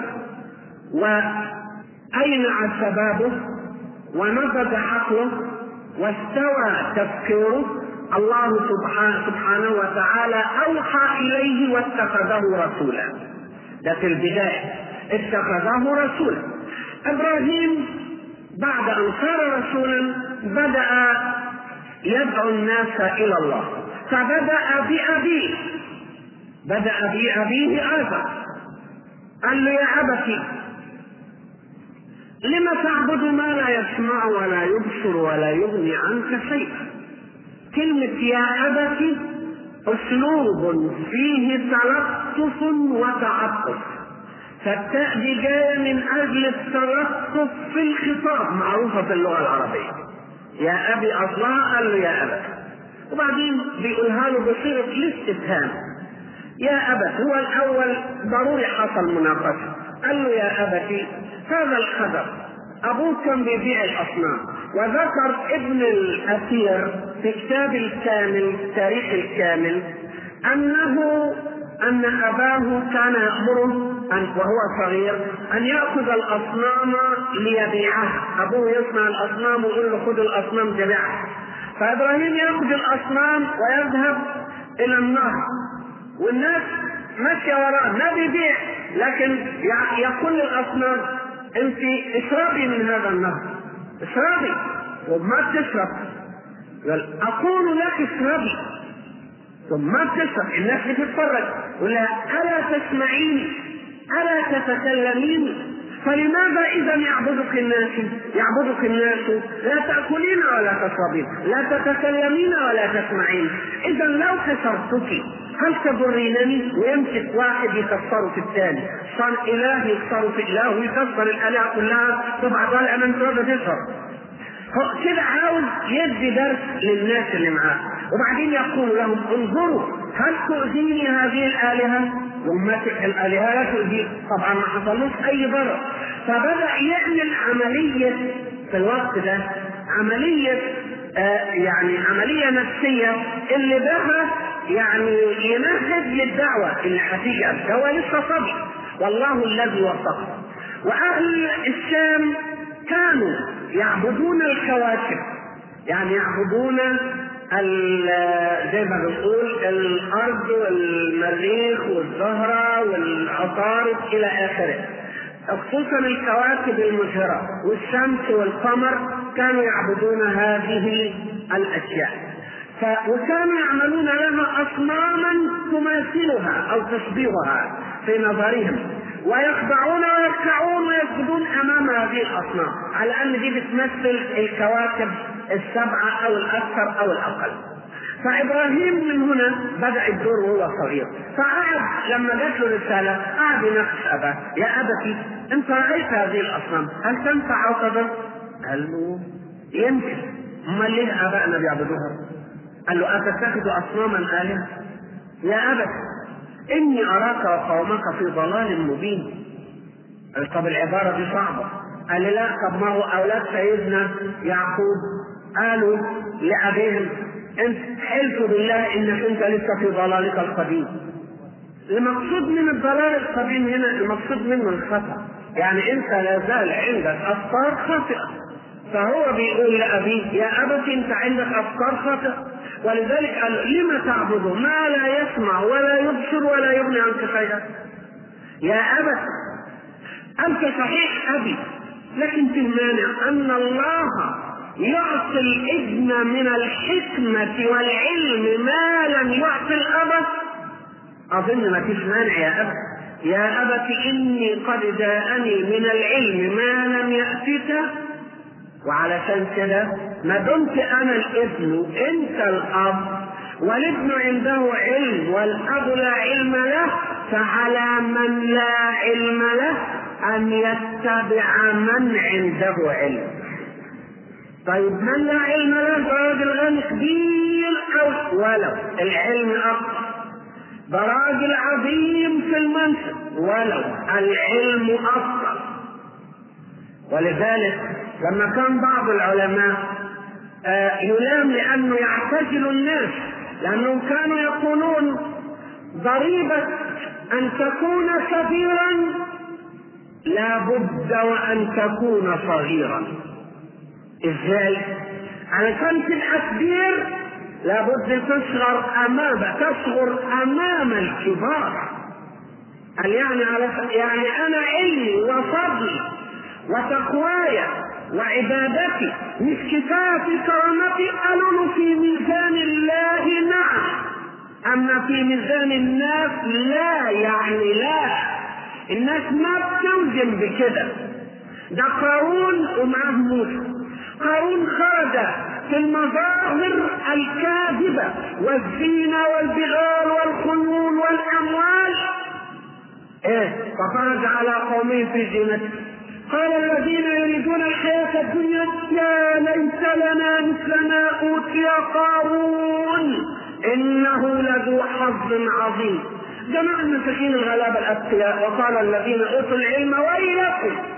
واينع شبابه ونضج عقله واستوى تفكيره الله سبحانه, سبحانه وتعالى اوحى اليه واتخذه رسولا ده في البدايه اتخذه رسولا ابراهيم بعد ان صار رسولا بدا يدعو الناس الى الله فبدا بابيه بدا بابيه ايضا قال له يا ابت لم تعبد ما لا يسمع ولا يبصر ولا يغني عنك شيئا كلمة يا أبت أسلوب فيه تلطف وتعطف فالتاء دي جاية من أجل التلطف في الخطاب معروفة في اللغة العربية يا أبي أصلها قال له يا أبت وبعدين بيقولها له بصيغة الاستفهام يا أبت هو الأول ضروري حصل مناقشة قال له يا أبتي هذا الخبر أبوك كان بيبيع الأصنام وذكر ابن الاثير في كتاب الكامل تاريخ الكامل انه ان اباه كان يامره أن وهو صغير ان ياخذ الاصنام ليبيعها ابوه يصنع الاصنام ويقول له خذ الاصنام تبيعها فابراهيم ياخذ الاصنام ويذهب الى النهر والناس ماشيه وراه ما بيبيع لكن يقول للاصنام انت اشربي من هذا النهر اشربي وما تشرب قال اقول لك اشربي ثم ما بتشرب الناس بتتفرج ولا الا تسمعين الا تتكلمين فلماذا اذا يعبدك الناس يعبدك الناس لا تاكلين ولا تشربين لا تتكلمين ولا تسمعين اذا لو كسرتك هل تضرينني ويمسك واحد يكسره في الثاني صار اله يكسره في اله ويكسر الالهه كلها تبعد قال انا انت تشرب كده عاوز يدي درس للناس اللي معاه وبعدين يقول لهم انظروا هل تؤذيني هذه الالهه؟ وما الالهه لا تؤذي طبعا ما حصلوش اي ضرر فبدا يعمل عمليه في الوقت ده عمليه آه يعني عمليه نفسيه اللي بها يعني يمهد للدعوه اللي هتيجي هو لسه صبي والله الذي وفقه واهل الشام كانوا يعبدون الكواكب يعني يعبدون زي ما بنقول الارض والمريخ والزهره والعطارد الى اخره خصوصا الكواكب المشهره والشمس والقمر كانوا يعبدون هذه الاشياء ف... وكانوا يعملون لها اصناما تماثلها او تشبهها في نظرهم ويخضعون ويركعون ويسجدون امام هذه الاصنام على ان دي بتمثل الكواكب السبعه او الاكثر او الاقل فابراهيم من هنا بدا الدور وهو صغير فقعد لما جات له رساله قعد يناقش اباه يا ابتي انت رايت هذه الاصنام هل تنفع او تضر؟ قال له يمكن امال ليه ابائنا بيعبدوها؟ قال له اتتخذ اصناما الهه؟ يا ابت اني اراك وقومك في ضلال مبين طب العباره دي صعبه قال لي لا طب ما هو اولاد سيدنا يعقوب قالوا لابيهم انت حلف بالله انك انت لسه في ضلالك القديم المقصود من الضلال القديم هنا المقصود منه الخطا يعني انت لا زال عندك افكار خاطئه فهو بيقول لابيه يا ابت انت عندك افكار خاطئه ولذلك قال لم تعبد ما لا يسمع ولا يبصر ولا يغني عنك شيئا يا ابت انت صحيح ابي لكن في المانع ان الله يعطي الابن من الحكمة والعلم ما لم يعطي الأب أظن ما فيش مانع يا أب يا أبت إني قد جاءني من العلم ما لم يأتك وعلشان كده ما دمت أنا الابن أنت الأب والابن عنده علم والأب لا علم له فعلى من لا علم له أن يتبع من عنده علم طيب من لا علم له راجل غني كبير أو ولو العلم أكثر ده راجل عظيم في المنصب ولو العلم أكثر ولذلك لما كان بعض العلماء يلام لأنه يعتزل الناس لأنهم كانوا يقولون ضريبة أن تكون كبيرا لا بد وأن تكون صغيرا ازاي؟ علشان تبقى كبير لابد تصغر امام تصغر امام الكبار قال يعني على يعني انا علمي وفضلي وتقواي وعبادتي مش كفايه في كرامتي قالوا في ميزان الله نعم اما في ميزان الناس لا يعني لا الناس ما بتوزن بكده ده قارون ومعاه موسى قارون خرج في المظاهر الكاذبة والزينة والبغال والخيول والأموال إيه فخرج على قومه في زينته قال الذين يريدون الحياة الدنيا يا ليت لنا مثل ما أوتي قارون إنه لذو حظ عظيم جماعة المساكين الغلابة الأتقياء وقال الذين أوتوا العلم ويلكم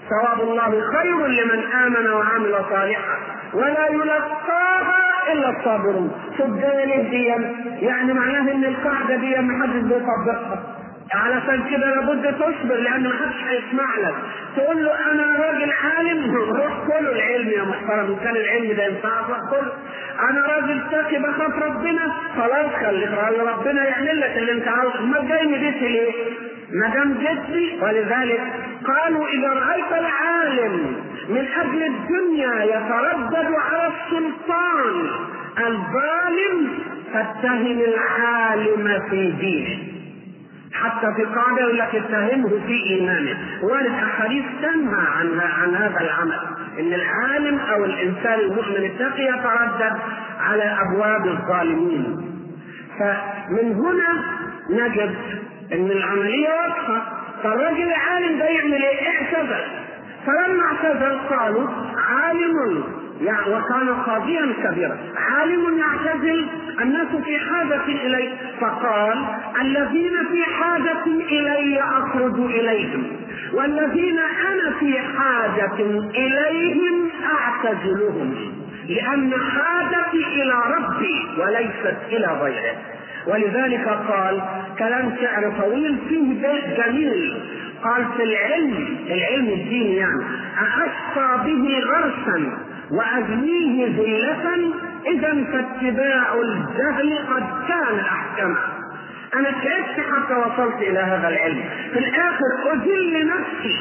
ثواب الله خير لمن آمن وعمل صالحا ولا يلقاها إلا الصابرون شوف ده دي يعني معناه إن القاعدة دي ما حدش بيطبقها علشان كده لابد تصبر لان ما حدش هيسمع لك تقول له انا راجل عالم روح كله العلم يا محترم كان العلم ده ينفعك روح كله انا راجل تقي بخاف ربنا خلاص خلي ربنا يعمل لك اللي انت عاوزه ما جاي مديت ليه؟ ما دام جدي ولذلك قالوا اذا رايت العالم من اجل الدنيا يتردد على السلطان الظالم فاتهم العالم في دينه حتى في قاعده يقول لك اتهمه في ايمانه وارد احاديث تنهى عن عن هذا العمل ان العالم او الانسان المؤمن التقي يتردد على ابواب الظالمين فمن هنا نجد ان العمليه واضحه فالرجل العالم ده يعمل ايه؟ اعتزل فلما اعتزل قالوا عالم يعني وكان قاضيا كبيرا عالم يعتزل الناس في حاجة إليه فقال الذين في حاجة إلي أخرج إليهم والذين أنا في حاجة إليهم أعتزلهم لأن حاجتي إلى ربي وليست إلى غيره ولذلك قال كلام شعر طويل فيه بيت جميل قال في العلم العلم الديني يعني أأشقى به غرسا وأبنيه ذلة إذا فاتباع الجهل قد كان أحكما أنا تعبت حتى وصلت إلى هذا العلم في الآخر أذل نفسي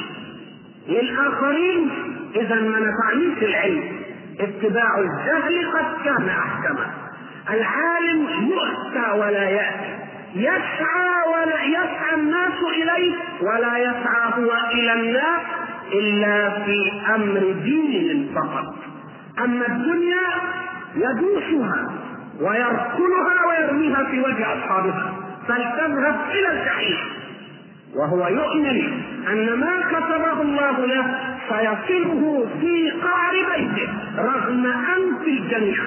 للآخرين إذا ما نفعنيش العلم اتباع الجهل قد كان أحكما العالم يؤتى ولا يأتي يسعى ولا يسعى الناس إليه ولا يسعى هو إلى الناس إلا في أمر دين فقط أما الدنيا يدوسها ويركلها ويرميها في وجه أصحابها فلتذهب إلى الجحيم وهو يؤمن أن ما كتبه الله له سيصله في قعر بيته رغم أنف الجميع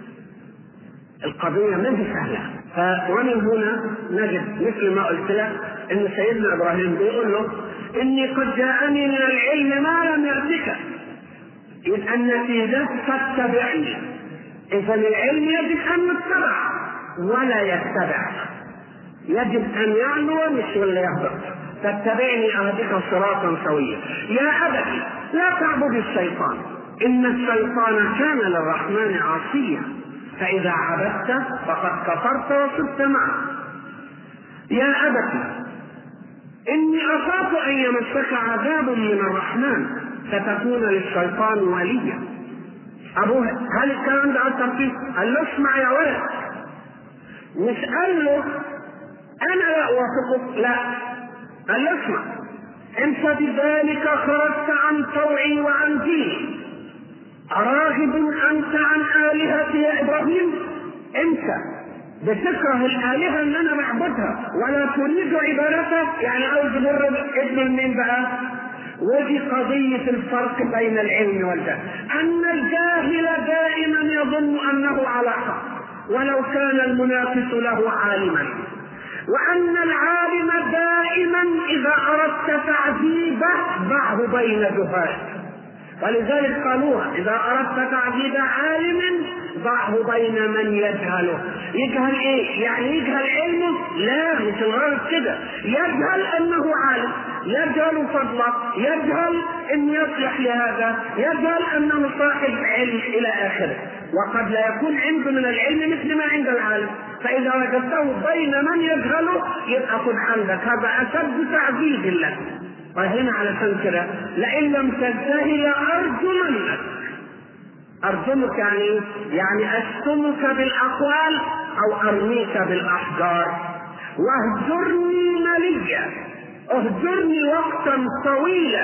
القضية ما هي سهلة ومن هنا نجد مثل ما قلت لك ان سيدنا ابراهيم بيقول له اني قد جاءني من العلم ما لم يأتك إذ النتيجة فاتبعني إذا العلم يجب أن يتبع ولا يتبع يجب أن يعلو مش ولا يهبط فاتبعني أهدك صراطا سويا يا أبت لا تعبد الشيطان إن الشيطان كان للرحمن عصيا فإذا عبدت فقد كفرت وصرت معه يا أبت إني أخاف أن يمسك عذاب من الرحمن فتكون للشيطان وليا أبوه هل الكلام ده أثر فيه؟ قال له اسمع يا ولد مش قال له أنا لا أوافقك لا قال له اسمع أنت بذلك خرجت عن طوعي وعن ديني أراغب أنت عن آلهتي يا إبراهيم أنت بتكره الآلهة اللي أنا بعبدها ولا تريد عبادتها يعني عاوز مر ابن مين بقى؟ ودي قضية الفرق بين العلم والجهل أن الجاهل دائما يظن أنه على حق ولو كان المنافس له عالما وأن العالم دائما إذا أردت تعذيبه ضعه بين جهال ولذلك قالوها إذا أردت تعذيب عالم ضعه بين من يجهله يجهل إيه؟ يعني يجهل علمه؟ لا مش الغرض كده يجهل أنه عالم يجهل فضله يجهل ان يصلح لهذا يجهل انه صاحب علم الى اخره وقد لا يكون عنده من العلم مثل ما عند العالم فاذا وجدته بين من يجهله يبقى خذ عندك هذا اشد تعذيب لك وهنا على كده لئن لم تنتهي لارجمنك ارجمك يعني يعني اشتمك بالاقوال او ارميك بالاحجار واهجرني مليا اهجرني وقتا طويلا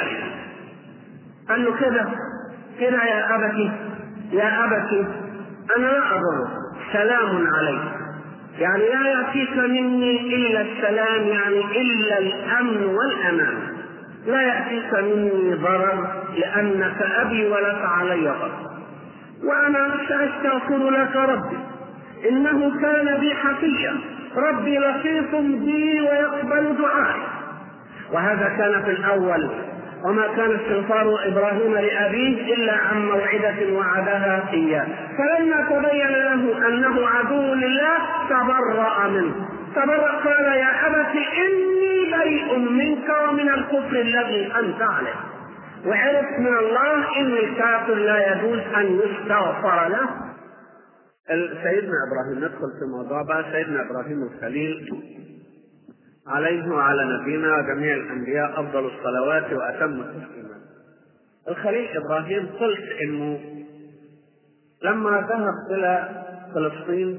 قال له كده كده يا أبتي يا أبتي أنا لا أضر سلام عليك يعني لا يأتيك مني إلا السلام يعني إلا الأمن والأمان لا يأتيك مني ضرر لأنك أبي ولك علي ضرر وأنا سأستغفر لك ربي إنه كان بي حفيا ربي لطيف بي ويقبل دعائي وهذا كان في الأول وما كان استغفار ابراهيم لابيه الا عن موعده وعدها اياه فلما تبين له انه عدو لله تبرأ منه تبرأ قال يا ابت اني بريء منك ومن الكفر الذي انت عليه وعرف من الله ان الكافر لا يجوز ان يستغفر له سيدنا ابراهيم ندخل في موضوع بقى سيدنا ابراهيم الخليل عليه وعلى نبينا وجميع الانبياء افضل الصلوات واتم التسليمات. الخليل ابراهيم قلت انه لما ذهب الى فلسطين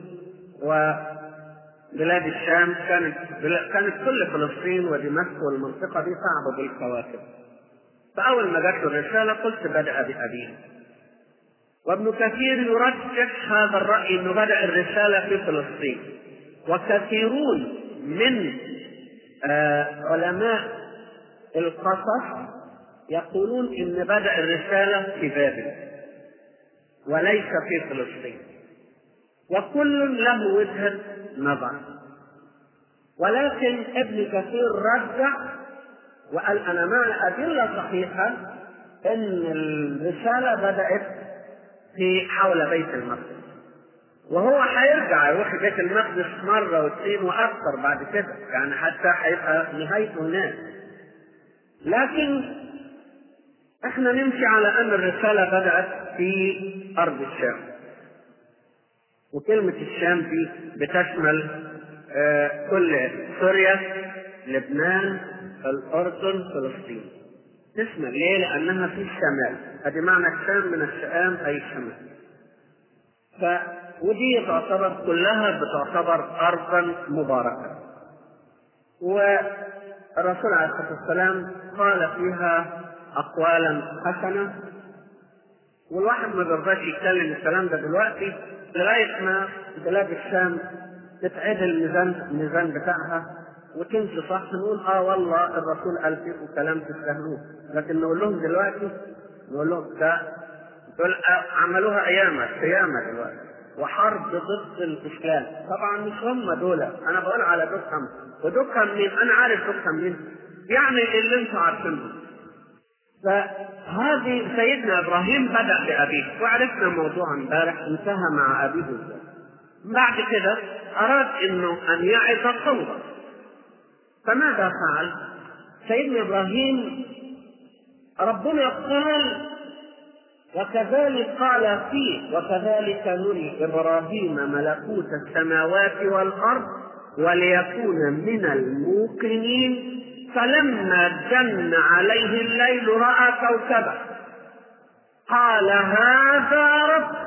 وبلاد الشام كانت كانت كل فلسطين ودمشق والمنطقه دي صعبه بالكواكب. فاول ما جات له الرساله قلت بدا بابيه. وابن كثير يرجح هذا الراي انه بدا الرساله في فلسطين. وكثيرون من آه علماء القصص يقولون ان بدا الرساله في بابل وليس في فلسطين وكل له وجهه نظر ولكن ابن كثير رجع وقال انا مع ادله صحيحه ان الرساله بدات في حول بيت المقدس وهو هيرجع يروح بيت المقدس مرة واثنين وأكثر بعد كده يعني حتى هيبقى نهايته هناك لكن احنا نمشي على أن الرسالة بدأت في أرض الشام وكلمة الشام دي بتشمل آه كل سوريا لبنان الأردن فلسطين تشمل ليه؟ لأنها في الشمال هذه معنى الشام من الشام أي الشمال ف ودي تعتبر كلها بتعتبر أرضا مباركة والرسول عليه الصلاة والسلام قال فيها أقوالا حسنة والواحد ما بيرضاش يتكلم الكلام ده دلوقتي لغاية ما بلاد الشام تتعدل الميزان الميزان بتاعها وتمشي صح نقول اه والله الرسول قال فيكم كلام تستاهلوه لكن نقول لهم دلوقتي نقول لهم ده دول عملوها ايام قيامة دلوقتي وحرب ضد الاسلام طبعا مش هم دول انا بقول على دكهم ودكهم مين انا عارف دكهم مين يعني اللي انتم عارفينهم فهذه سيدنا ابراهيم بدا بابيه وعرفنا الموضوع امبارح انتهى مع ابيه ازاي بعد كده اراد انه ان يعظ قومه فماذا فعل سيدنا ابراهيم ربنا قال وكذلك قال فيه وكذلك نري ابراهيم ملكوت السماوات والارض وليكون من الموقنين فلما جن عليه الليل راى كوكبا قال هذا رب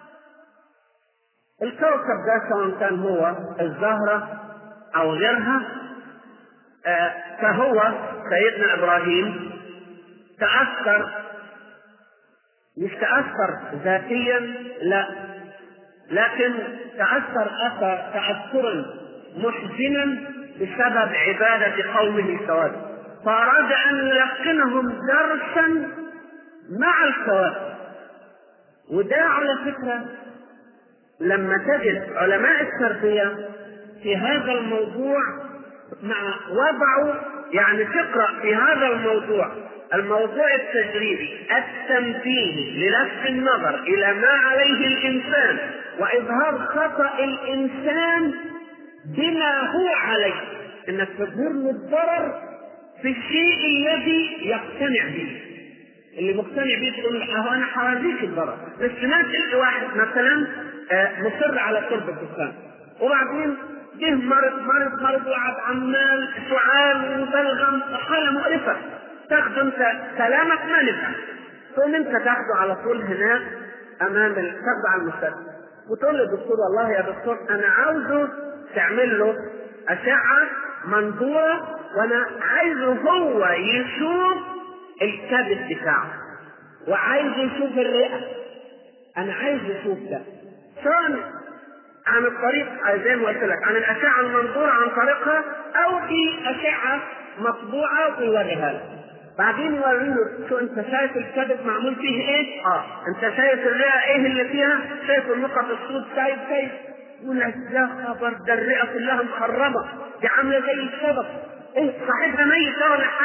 الكوكب ده سواء كان هو الزهره او غيرها آه فهو سيدنا ابراهيم تاثر مش تأثر ذاتيا لا لكن تأثر أثر تأثرا محزنا بسبب عبادة قومه الكواكب فأراد أن يلقنهم درسا مع الكواكب وده على فكرة لما تجد علماء التربية في هذا الموضوع مع وضعوا يعني تقرأ في هذا الموضوع الموضوع التجريبي التنبيه للفت النظر الى ما عليه الانسان واظهار خطا الانسان بما هو عليه انك تظهر له الضرر في الشيء الذي يقتنع به اللي مقتنع به تقول له انا حواليك الضرر بس ما تلقي واحد مثلا مصر على شرب الدخان وبعدين جه مرض مرض مرض وقعد عمال سعال وبلغم حاله مقرفه تاخده انت كلامك ما نفع تقوم انت تاخده على طول هناك امام تاخده على المستشفى وتقول للدكتور والله يا دكتور انا عاوزه تعمل له اشعه منظوره وانا عايزه هو يشوف الكبد بتاعه وعايز يشوف الرئه انا عايز يشوف ده سواء عن الطريق زي ما قلت لك عن الاشعه المنظوره عن طريقها او في اشعه مطبوعه ويوريها لك بعدين يوريه شو انت شايف الكبد معمول فيه ايه؟ اه انت شايف الرئه ايه اللي فيها؟ شايف النقط السود شايف شايف يقول لك يا خبر ده الرئه كلها مخربه دي عامله زي الشبك ايه صاحبها ميت ولا حي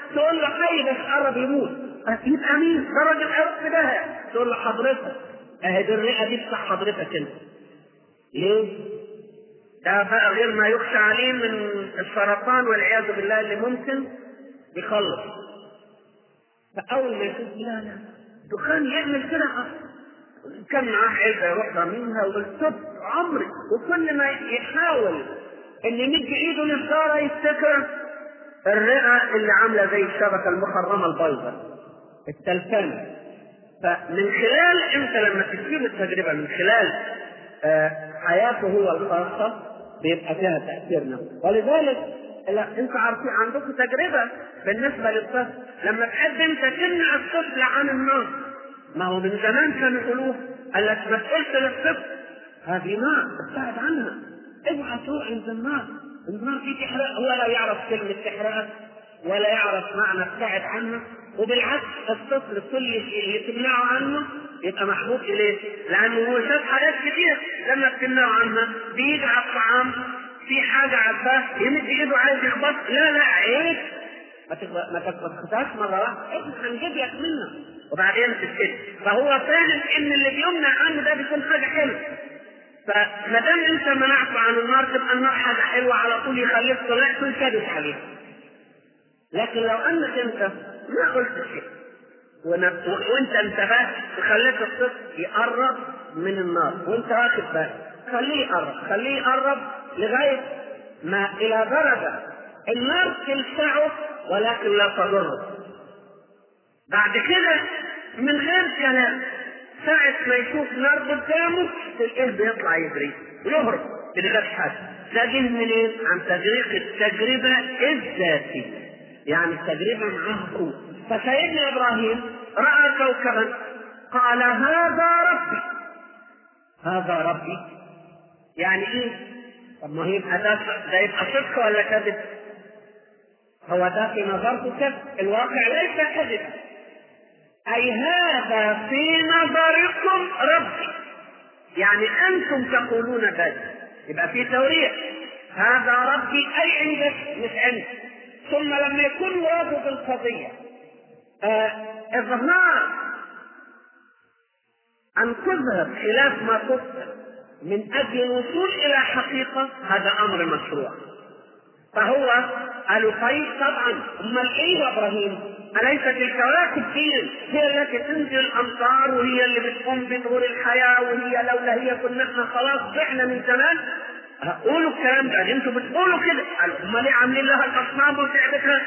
تقول له حي بس قرب يموت يبقى مين؟ ده راجل هيروح في داهيه تقول له حضرتك اهي دي الرئه دي بتاع حضرتك انت ليه؟ ده بقى غير ما يخشى عليه من السرطان والعياذ بالله اللي ممكن يخلص فاول ما يشوف لا لا دخان يعمل كده كان معاه علبه يروح راميها ويقول طب عمري وكل ما يحاول ان يمد ايده للزاره يفتكر الرئه اللي عامله زي الشبكه المخرمه البيضاء التلفانه فمن خلال انت لما تجيب التجربه من خلال آه حياته هو الخاصه بيبقى فيها تاثير نفسي ولذلك لا انت عارفين عندكم تجربه بالنسبه للطفل لما تحب انت تمنع الطفل عن النار ما هو من زمان كانوا يقولوه قال لك ما تقولش للطفل هذه نار ابتعد عنها اوعى تروح عند النار النار دي تحرق هو لا يعرف كلمه تحرقها ولا يعرف معنى ابتعد عنها وبالعكس الطفل كل شيء اللي تمنعه عنه يبقى محبوب اليه لانه هو شاف حاجات كتير لما بتمنعه عنها بيجي على الطعام في حاجه عباه يمد ايده عايز يخبط لا لا عيب ما تخبطهاش مره واحده احنا هنجيب لك منها وبعدين تسكت فهو فاهم ان اللي بيمنع عنه ده بيكون حاجه حلوه فما دام انت منعته عن النار تبقى النار حاجه حلوه على طول يخليك طلعت ويكبس عليه لكن لو انك انت ما قلت شيء وانت انتبهت وخليت الطفل يقرب من النار وانت واخد بالك خليه يقرب خليه يقرب لغايه ما الى درجه النار تلسعه ولكن لا تضره بعد كده من غير كلام ساعة ما يشوف نار قدامه تلاقيه بيطلع يجري ويهرب من غير حاجة ده جه منين؟ عن طريق التجربة الذاتية يعني التجربة معاه قوة فسيدنا إبراهيم رأى كوكبا قال هذا ربي هذا ربي يعني إيه؟ طب ما هي يبقى ده ده يبقى صدق ولا كذب؟ هو ده في نظرته كذب، الواقع ليس كذب. أي هذا في نظركم ربي. يعني أنتم تقولون ذلك. يبقى في توريح. هذا ربي أي عندك مش عندك. ثم لما يكون واجب القضية آه إظهار أن تظهر خلاف ما تظهر من أجل الوصول إلى حقيقة هذا أمر مشروع فهو قالوا طيب طبعا امال ايه يا ابراهيم؟ اليست الكواكب دي هي التي تنزل الامطار وهي اللي بتقوم بدور الحياه وهي لولا هي كنا احنا خلاص ضعنا من زمان قولوا الكلام ده انتوا بتقولوا كده قالوا امال ليه عاملين لها الاصنام وتعبتها؟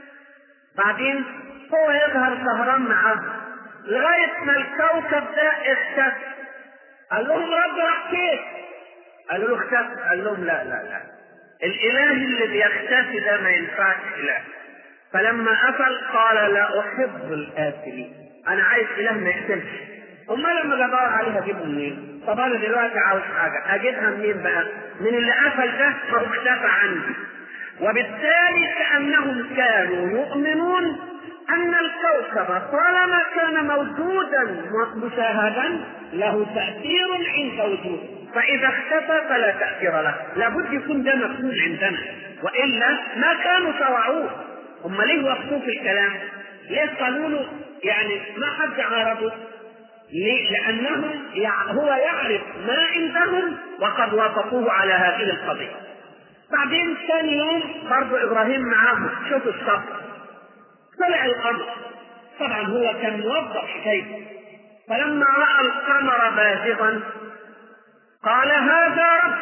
بعدين هو يظهر سهران معاه لغايه ما الكوكب ده اختفى قال لهم رب راح كيف؟ قالوا له اختفى قال لهم لا لا لا الاله اللي بيختفي ده ما ينفعش اله فلما قفل قال لا احب القاتلين انا عايز اله ما يقتلش امال لما بدور عليها اجيبه منين؟ طب انا دلوقتي عاوز حاجه اجيبها منين بقى؟ من اللي قفل ده ما هو اختفى عندي وبالتالي كانهم كانوا يؤمنون ان الكوكب طالما كان موجودا مشاهدا له تاثير عند وجوده فإذا اختفى فلا تأثير له، لابد يكون ده مفهوم عندنا، وإلا ما كانوا شرعوه، هم ليه وقفوه في الكلام؟ ليه قالوا له يعني ما حد عارضه؟ ليه؟ لأنه هو يعرف ما عندهم وقد وافقوه على هذه القضية. بعدين ثاني يوم برضه إبراهيم معاهم، شوفوا الصبر. طلع القمر. طبعا هو كان موظف حكايته. فلما رأى القمر بازغا قال هذا رب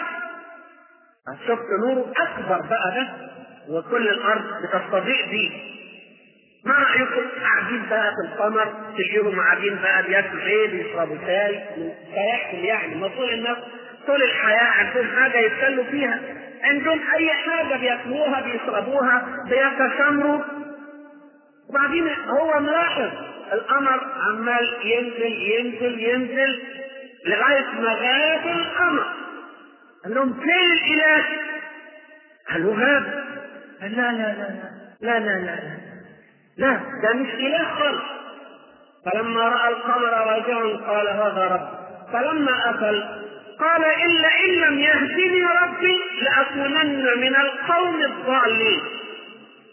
شفت نوره اكبر بقى ده وكل الارض بتستضيء بيه ما رايكم قاعدين بقى في القمر تلاقيهم قاعدين بقى بياكلوا ايه بيشربوا شاي سياكل يعني المفروض الناس طول الحياه عندهم حاجه يتسلوا فيها عندهم اي حاجه بياكلوها بيشربوها بيتسامروا وبعدين هو ملاحظ القمر عمال ينزل ينزل ينزل لغاية ما غاب القمر قال لهم فين الإله؟ قالوا غاب قال لا لا لا لا لا لا لا لا ده مش إله خالص فلما رأى القمر راجعا قال هذا رب فلما أفل قال إلا إن لم يهدني ربي لأكونن من القوم الضالين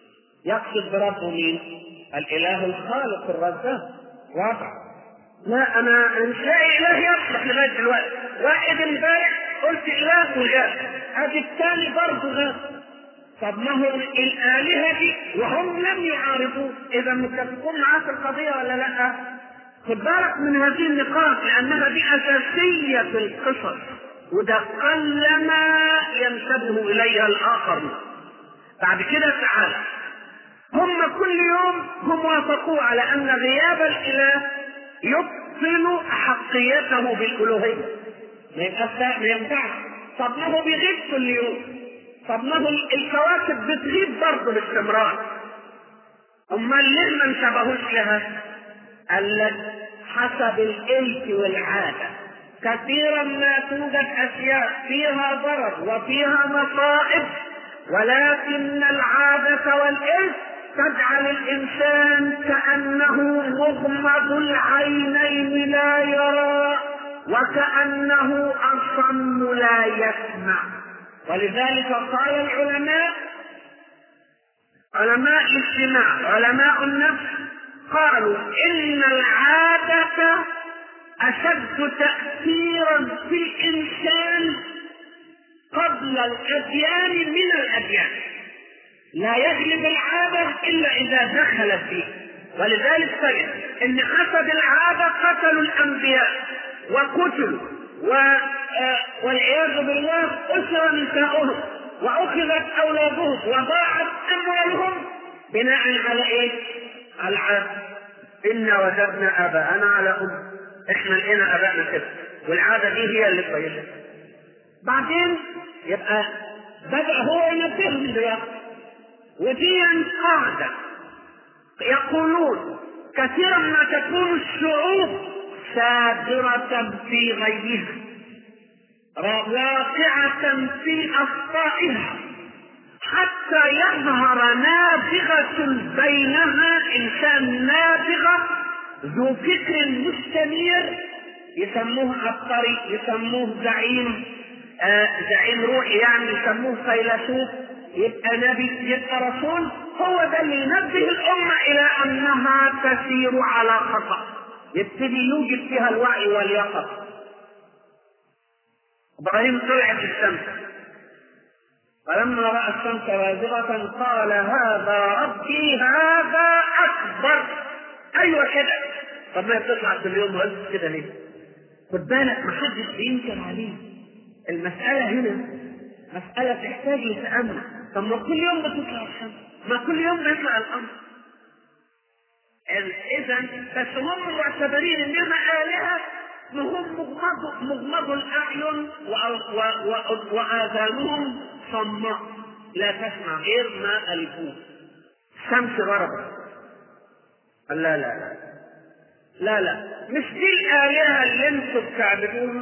يقصد بربه مين؟ الاله الخالق الرزاق واضح لا انا مش لاقي اله يصلح لغايه دلوقتي واحد امبارح قلت اله وغاب ادي الثاني برضه غاب طب ما هو الالهه دي وهم لم يعارضوه اذا متفقون معاه في القضيه ولا لا؟ خد بالك من هذه النقاط لانها دي اساسيه في القصص وده قلما ينتبه اليها الاخرون بعد كده تعالى هم كل يوم هم وافقوا على ان غياب الاله يبطل احقيته بالالوهيه ما يبقاش ما ينفعش طب ما هو بيغيب كل يوم طب ما هو الكواكب بتغيب برضه باستمرار امال ليه ما انتبهوش لها؟ قال لك حسب الإلف والعادة كثيرا ما توجد أشياء فيها ضرر وفيها مصائب ولكن العادة والإلف تجعل الإنسان كأنه مغمض العينين لا يرى وكأنه أصم لا يسمع ولذلك قال العلماء علماء الاجتماع علماء النفس قالوا إن العادة أشد تأثيرا في الإنسان قبل الأديان من الأديان لا يغلب العادة إلا إذا دخلت فيه ولذلك تجد أن حسب العادة قتلوا الأنبياء وقتلوا و... والعياذ بالله أسر نساؤهم وأخذت أولادهم وضاعت أموالهم بناء على إيه؟ على العادة إنا وجدنا آباءنا على أم إحنا لقينا آبائنا كده والعادة دي هي اللي كويسة بعدين يبقى بدأ هو ينبههم بالرياضة ودي قاعدة يقولون كثيرا ما تكون الشعوب سابرة في غيها واقعة في أخطائها حتى يظهر نابغة بينها إنسان نابغة ذو فكر مستنير يسموه عبقري يسموه زعيم آه زعيم روحي يعني يسموه فيلسوف يبقى نبي يبقى رسول هو ده اللي ينبه الأمة إلى أنها تسير على خطأ يبتدي يوجد فيها الوعي واليقظة إبراهيم طلعت الشمس فلما رأى الشمس بازغة قال هذا ربي هذا أكبر أيوة كده طب ما بتطلع كل يوم وقلت كده ليه؟ خد بالك ما حدش بينكر عليه المسألة هنا مسألة تحتاج لتأمل طب ما كل يوم بتطلع الشمس ما كل يوم بيطلع القمر إذا بس هم معتبرين إنما آلهة وهم مغمض مغمض الأعين وآذانهم صماء لا تسمع غير ما ألفوه الشمس غربت قال لا لا لا لا لا مش دي الآلهة اللي انتم بتعبدوها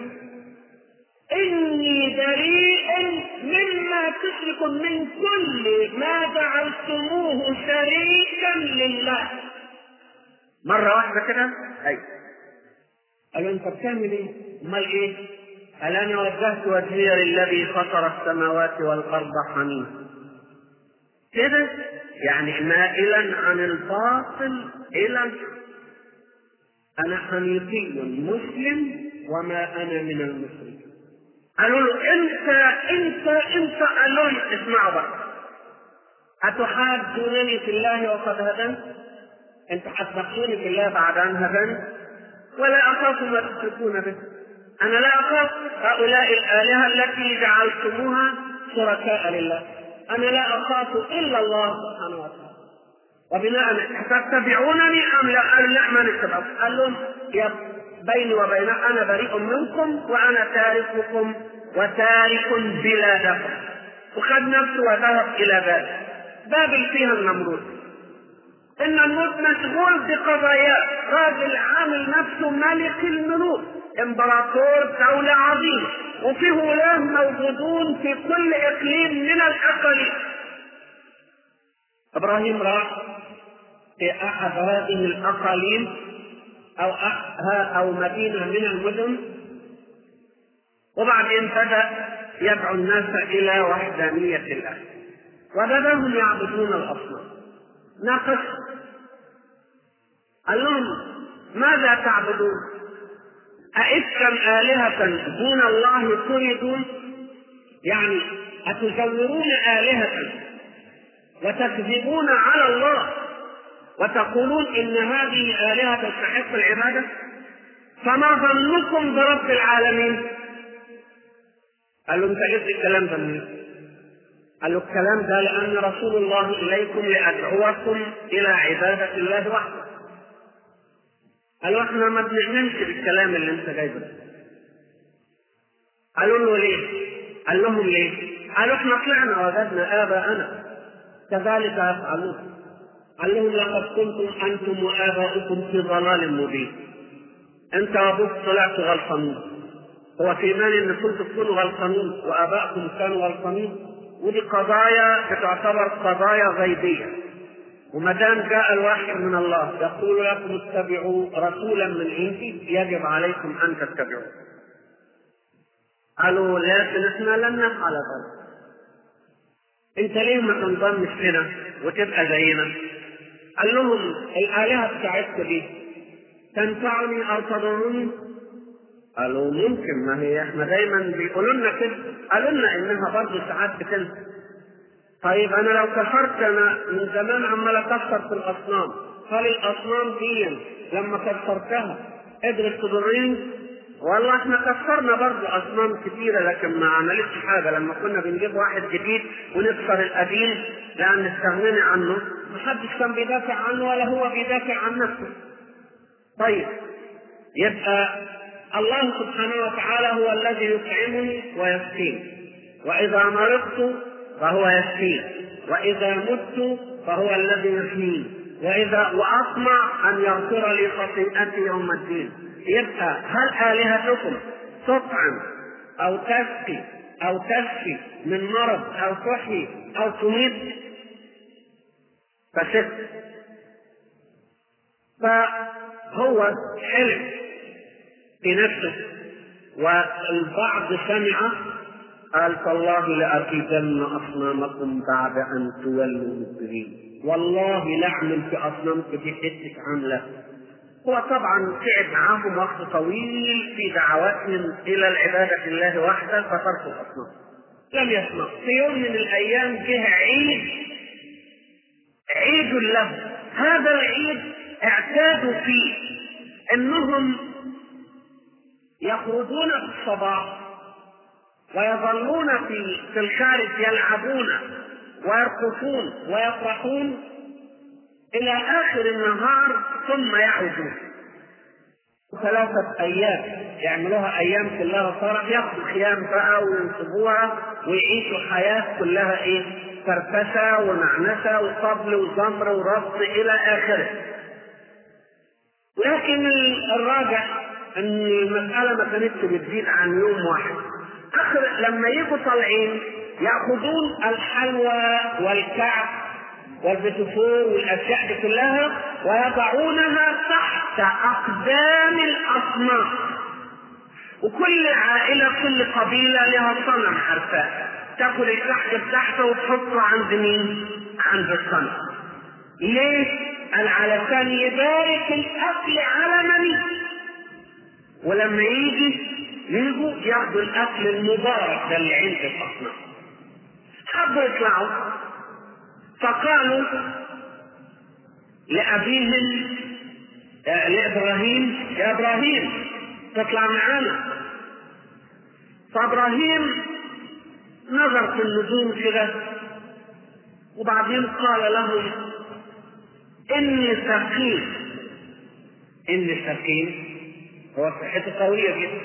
إني بريء مما تشركون من كل ما جعلتموه شريكا لله مرة واحدة كده أي قال أنت بتعمل إيه؟ أمال إيه؟ قال أنا وجهت وجهي للذي فطر السماوات والأرض حنيفا كده يعني مائلا عن الباطل إلى الحق أنا حنيفي مسلم وما أنا من المشركين قالوا له أنت أنت أنت قالوا له اسمعوا بقى أتحاجونني في الله وقد هدنت؟ أنت حتناقشوني في الله بعد أن هدنت؟ ولا أخاف ما تشركون به أنا لا أخاف هؤلاء الآلهة التي جعلتموها شركاء لله أنا لا أخاف إلا الله سبحانه وتعالى وبناء تتبعونني أم لا؟ قالوا لا ما نتبعك قال لهم يا بيني وبينك أنا بريء منكم وأنا تارككم وتارك بلادكم وخذ نفسه وذهب إلى بابل بابل فيها النمرود النمرود مشغول بقضاياه راجل عامل نفسه ملك الملوك امبراطور دولة عظيمة وفيه ولاة موجودون في كل اقليم من الاقاليم ابراهيم راح في احد هذه الاقاليم او او مدينة من المدن وبعدين بدا يدعو الناس الى وحدانية الله وبداهم يعبدون الاصنام ناقش قال لهم ماذا تعبدون أئفكا آلهة دون الله تريدون يعني أتزورون آلهة وتكذبون على الله وتقولون إن هذه آلهة تستحق العبادة فما ظنكم برب العالمين قال له انت جبت الكلام ده منين؟ قال له الكلام ده لأن رسول الله إليكم لأدعوكم إلى عبادة الله وحده قالوا احنا ما بنؤمنش بالكلام اللي انت جايبه قالوا له ليه؟ قال لهم ليه؟ قالوا احنا طلعنا وجدنا اباءنا كذلك يفعلون قال لهم لقد كنتم انتم واباؤكم في ضلال مبين انت وابوك طلعتوا غلطانين هو في ايمان ان كنتم تكونوا غلطانين واباءكم كانوا غلطانين ودي قضايا بتعتبر قضايا غيبيه وما دام جاء الوحي من الله يقول لكم اتبعوا رسولا من عندي يجب عليكم ان تتبعوه قالوا لكن احنا لن نفعل ذلك انت ليه ما تنضمش لنا وتبقى زينا قال لهم الالهه بتاعتكم دي تنفعني او تضرني قالوا ممكن ما هي احنا دايما بيقولوا لنا كده قالوا لنا انها برضه ساعات بتنفع طيب انا لو كفرت انا من زمان عمال اكفر في الاصنام هل الاصنام دي لما كفرتها قدرت تضرني والله احنا كفرنا برضه اصنام كثيره لكن ما عملتش حاجه لما كنا بنجيب واحد جديد ونكسر القديم لان نستغني عنه محدش كان بيدافع عنه ولا هو بيدافع عن نفسه طيب يبقى الله سبحانه وتعالى هو الذي يطعمني ويسقيني واذا مرضت فهو يشفين وإذا مت فهو الذي يحييني وإذا وأطمع أن يغفر لي خطيئتي يوم الدين يبقى هل آلهتكم تطعم أو تسقي أو تشفي من مرض أو تحيي أو تميت فشك فهو حلم في نفسه والبعض سمع قال تالله لأكيدن أصنامكم بعد أن تولوا مدبرين والله لأعمل في أصنامكم دي حتة عاملة هو طبعا قعد معاهم وقت طويل في دعواتهم إلى العبادة لله وحده فتركوا الأصنام لم يسمع في يوم من الأيام جه عيد عيد له هذا العيد اعتادوا فيه انهم يخرجون في الصباح ويظلون في في الخارج يلعبون ويرقصون ويفرحون الى اخر النهار ثم يعودون ثلاثة أيام يعملوها أيام كلها فرح ياخذوا خيام بقى وينصبوها ويعيشوا حياة كلها إيه؟ فرفشة ونعنسة وطبل وزمر ورقص إلى آخره. لكن الراجح أن المسألة ما كانتش بتزيد عن يوم واحد. اخر لما يجوا طالعين ياخذون الحلوى والكعك والبتفور والاشياء دي كلها ويضعونها تحت اقدام الاصنام وكل عائله كل قبيله لها صنم عارفاه تاكل الكحك بتاعته وتحطه عند مين؟ عند الصنم ليه؟ قال علشان يبارك الاكل على من ولما يجي يجوا ياخذوا الاكل المبارك ده اللي عند الاصنام حبوا يطلعوا فقالوا لابيهم لابراهيم يا ابراهيم تطلع معانا فابراهيم نظر في النجوم كده وبعدين قال لهم اني سقيم اني سقيم هو صحته قويه جدا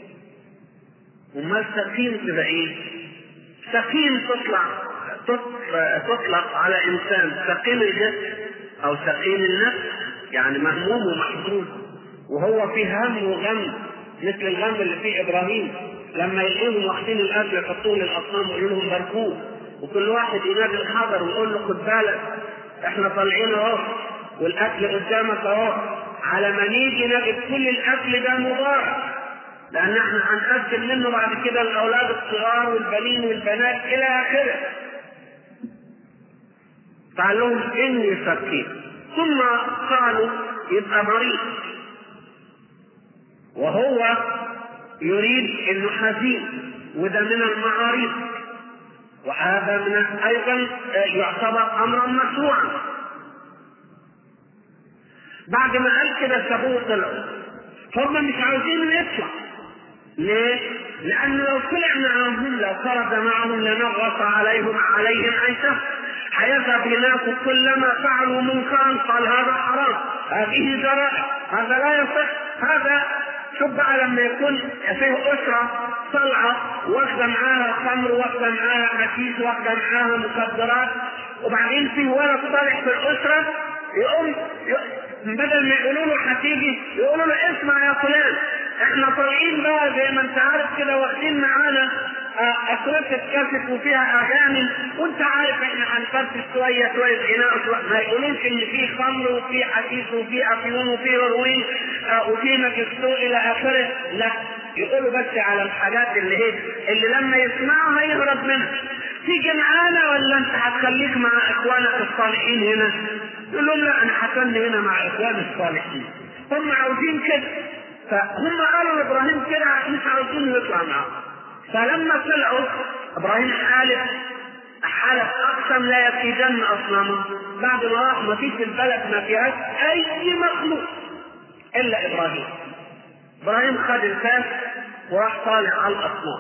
امال سقيم تبقى ايه؟ سقيم تطلع تطلق على انسان سقيم الجسد او سقيم النفس يعني مهموم ومحزون وهو فيه هم وغم مثل الغم اللي فيه ابراهيم لما يلاقيهم واخدين الاكل يحطوه للاصنام ويقولوا لهم باركوه وكل واحد ينادي الحضر ويقول له خد بالك احنا طالعين اهو والاكل قدامك اهو على ما نيجي نجد كل الاكل ده مبارك لان احنا هنقدم منه بعد كده الاولاد الصغار والبنين والبنات الى اخره قال لهم اني فقير ثم قالوا يبقى مريض وهو يريد انه حزين وده من المعاريض وهذا من ايضا يعتبر امرا مشروعا بعد ما قال كده سابوه طلعوا هم مش عاوزين يطلع ليه؟ لأنه لو طلع معهم لو خرج معهم لنغص عليهم عليهم عيشة هيذهب الناس كلما فعلوا منكرا قال هذا حرام هذه جرائم هذا لا يصح هذا شوف بقى لما يكون فيه أسرة طالعة واخدة معاها خمر واخدة معاها حشيش واخدة معاها مخدرات وبعدين في ولد طالع في الأسرة يقوم بدل ما يقولوا له هتيجي يقولوا له اسمع يا فلان احنا طالعين بقى زي ما انت عارف كده واخدين معانا اسرة كاسف وفيها اغاني وانت عارف احنا هنفرش شويه شويه غناء ما يقولوش ان في خمر وفي حشيش وفي افيون وفي هيروين اه وفي ماجستو الى اخره لا يقولوا بس على الحاجات اللي هي اللي لما يسمعها يهرب منها تيجي معانا ولا انت هتخليك مع اخوانك الصالحين هنا؟ يقول لهم لا انا هخلي هنا مع اخواني الصالحين هم عاوزين كده فهم قالوا لابراهيم كده مش عاوزين يطلع معاهم فلما طلعوا ابراهيم حالف حالف اقسم لا يكيدن اصنامه بعد ما راح ما فيش البلد ما فيهاش اي مخلوق الا ابراهيم ابراهيم خد الكاس وراح طالع على الاصنام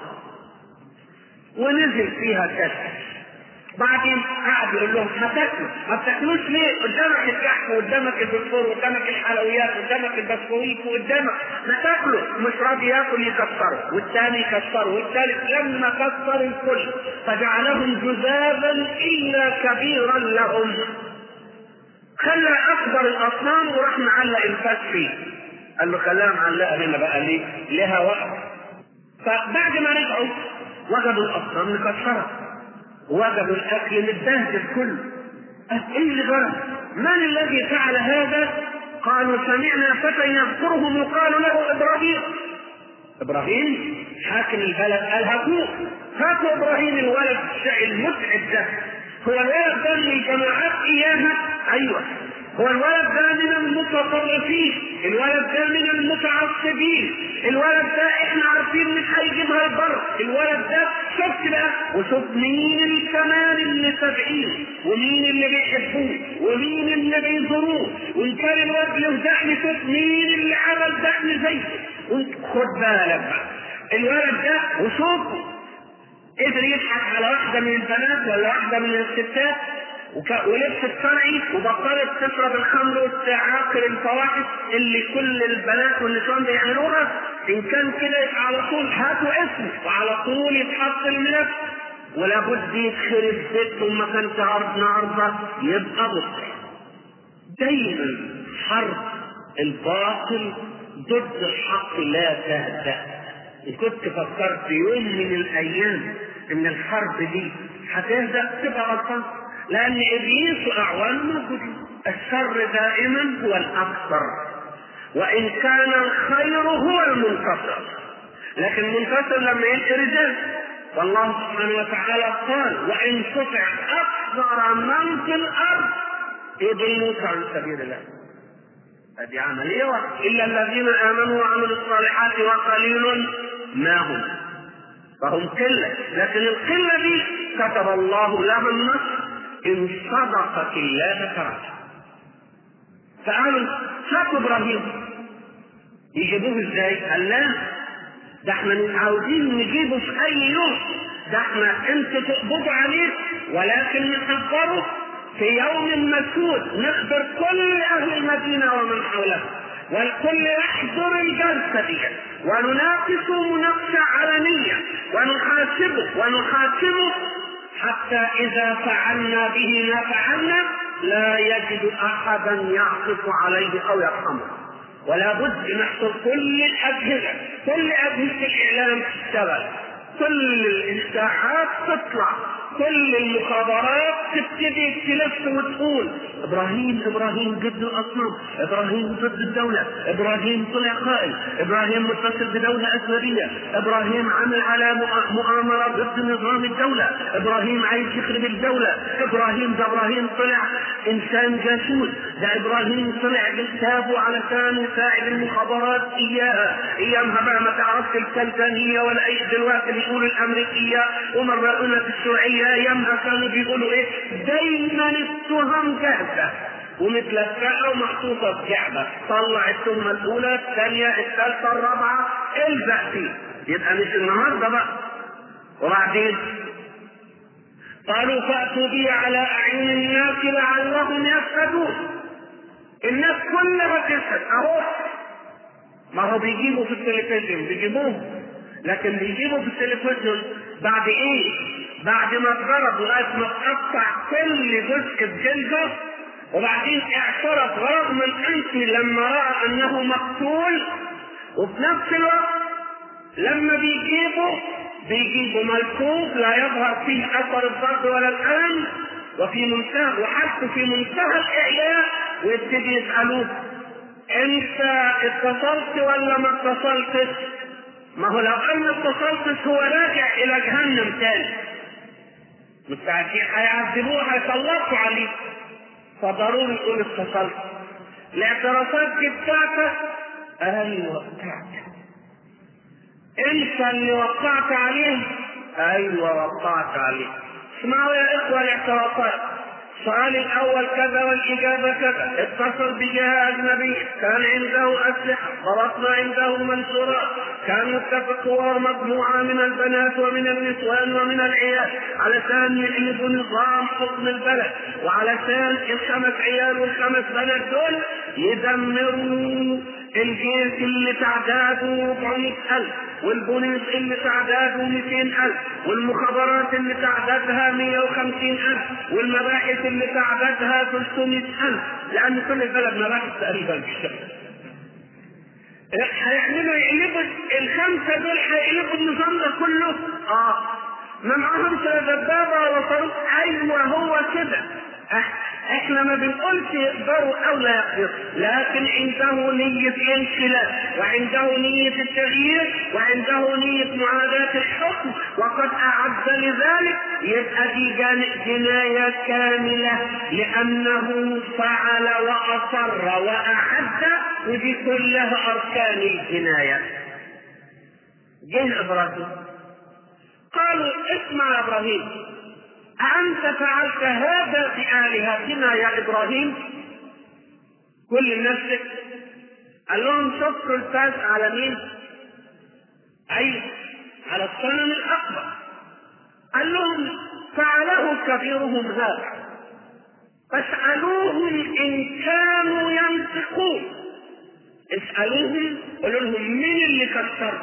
ونزل فيها كسر بعدين قعد يقول لهم ما تاكلوا ما بتاكلوش ليه؟ قدامك الكحك وقدامك البسكور وقدامك الحلويات وقدامك البسكويت وقدامك ما تاكلوا مش راضي ياكل يكسره والثاني يكسره والثالث لما كسر الكل فجعلهم جذابا الا كبيرا لهم خلى اكبر الاصنام وراح معلق الفاس فيه قال له خلاها معلقه هنا بقى ليه؟ لها وقت فبعد ما رجعوا وجدوا الاصنام مكسره وجدوا الاكل متبهدل كله ايه اللي جرى؟ من الذي فعل هذا؟ قالوا سمعنا فتى يذكرهم يقال له ابراهيم ابراهيم حاكم البلد قال هاتوه هاتوا ابراهيم الولد المتعب ده هو الولد ده من الجماعات اياها ايوه هو الولد ده من المتطرفين الولد ده من المتعصبين الولد ده احنا عارفين مش هيجيبها البر الولد ده شفت بقى وشوف مين كمان اللي تابعين ومين اللي بيحبوه ومين اللي بيزوروه وان كان الولد له دعم شوف مين اللي عمل دعم زيه خد بالك بقى الولد ده وشوف قدر يضحك على واحده من البنات ولا واحده من الستات وك... ولبس الصنعي وبطلت تشرب الخمر وتعاقل الفواحش اللي كل البنات والنسوان بيعملوها ان كان كده يبقى على طول هاتوا اسمه وعلى طول يتحط الملف ولا بد يتخرب بيتهم ما كانش عرض نهارده يبقى بطل دايما حرب الباطل ضد الحق لا تهدأ إن كنت فكرت يوم من الأيام إن الحرب دي هتهدأ تبقى غلطان لأن إبليس أعوان موجودين الشر دائما هو الأكثر وإن كان الخير هو المنتصر لكن المنتصر لما يلقي رجال والله سبحانه وتعالى قال وإن تطع أكثر من في الأرض يضلوك عن سبيل الله هذه عملية إلا الذين آمنوا وعملوا الصالحات وقليل ما هم فهم قلة لكن القلة دي كتب الله لها النصر إن صدقت الله تركها فقالوا هاتوا إبراهيم يجيبوه ازاي؟ قال لا ده احنا مش عاوزين نجيبه في أي يوم ده احنا انتوا تقبضوا عليه ولكن نحضره في يوم مسود نخبر كل أهل المدينة ومن حولها والكل يحضر الجلسة دي ونناقش مناقشة علنية ونحاسبه ونحاسبه حتى إذا فعلنا به ما فعلنا لا يجد أحدا يعطف عليه أو يرحمه ولا بد نحصل كل الأجهزة كل أجهزة الإعلام تشتغل كل الاشاعات تطلع كل المخابرات تبتدي تلف وتقول ابراهيم ابراهيم ضد الاصنام ابراهيم ضد الدوله ابراهيم طلع قائل ابراهيم متصل بدوله اجنبيه ابراهيم عمل على مؤامره ضد نظام الدوله ابراهيم عايز يخرب الدوله ابراهيم ده ابراهيم طلع انسان جاسوس ده ابراهيم طلع جسابه علشان يساعد المخابرات اياها ايامها بقى ما تعرفش الكلدانيه ولا اي دلوقتي بيقولوا الامريكيه ومره يقول لك الشيوعيه ايامها كانوا بيقولوا ايه دايما التهم جاهزه ومتلفقه ومحطوطه في جعبه طلع التهمه الاولى الثانيه الثالثه الرابعه الزق فيه يبقى مش النهارده بقى وبعدين قالوا فاتوا به على اعين الناس لعلهم يشهدون الناس كلها تشهد اهو ما هو بيجيبوا في التلفزيون بيجيبوه لكن بيجيبوا في التلفزيون بعد ايه؟ بعد ما اتضرب لغايه ما اتقطع كل جزء بجلده وبعدين اعترف رغم الانف لما راى انه مقتول وفي نفس الوقت لما بيجيبوا بيجيبوا ملكوب لا يظهر فيه اثر الضرب ولا الالم وفي منتهى وحتى في منتهى الاعياء ويبتدي يسالوه انت اتصلت ولا ما اتصلتش؟ ما هو لو ان اتصلتش هو راجع الى جهنم تاني مستعجلين هيعذبوه هيسلطوا عليه فضروري يقول اتصلت الاعترافات دي بتاعتك ايوه بتاعتك انت اللي وقعت عليه ايوه وقعت عليه اسمعوا يا اخوه الاعترافات السؤال الاول كذا والاجابه كذا اتصل بجهه اجنبيه كان عنده اسلحه ضربنا عنده منشورات كان متفق هو مجموعه من البنات ومن النسوان ومن العيال علشان يقلبوا نظام حكم البلد وعلشان الخمس عيال والخمس بنات دول يدمروا الجيش اللي تعداده 400000 والبوليس اللي تعداده 200000 والمخابرات اللي تعدادها 150000 والمباحث اللي تعدادها 300000 لأن كل البلد مباحث تقريبا في الشرق هيعملوا يقلبوا الخمسة دول هيقلبوا النظام ده كله اه ما معاهمش لا دبابة ولا صاروخ ايوه هو كده احنا ما بنقولش يقدروا او لا يقدروا لكن عنده نية انقلاب وعنده نية التغيير وعنده نية معاداة الحكم وقد اعد لذلك يبقى دي جناية كاملة لانه فعل واصر واعد ودي كلها اركان الجناية جه ابراهيم قالوا اسمع يا ابراهيم أأنت فعلت هذا بآلهتنا يا إبراهيم؟ كل نفسك قال لهم شكروا الفاس على مين؟ أي على الصنم الأكبر قال لهم فعله كبيرهم هذا فاسألوهم إن كانوا ينطقون اسألوهم قولوا لهم مين اللي كسر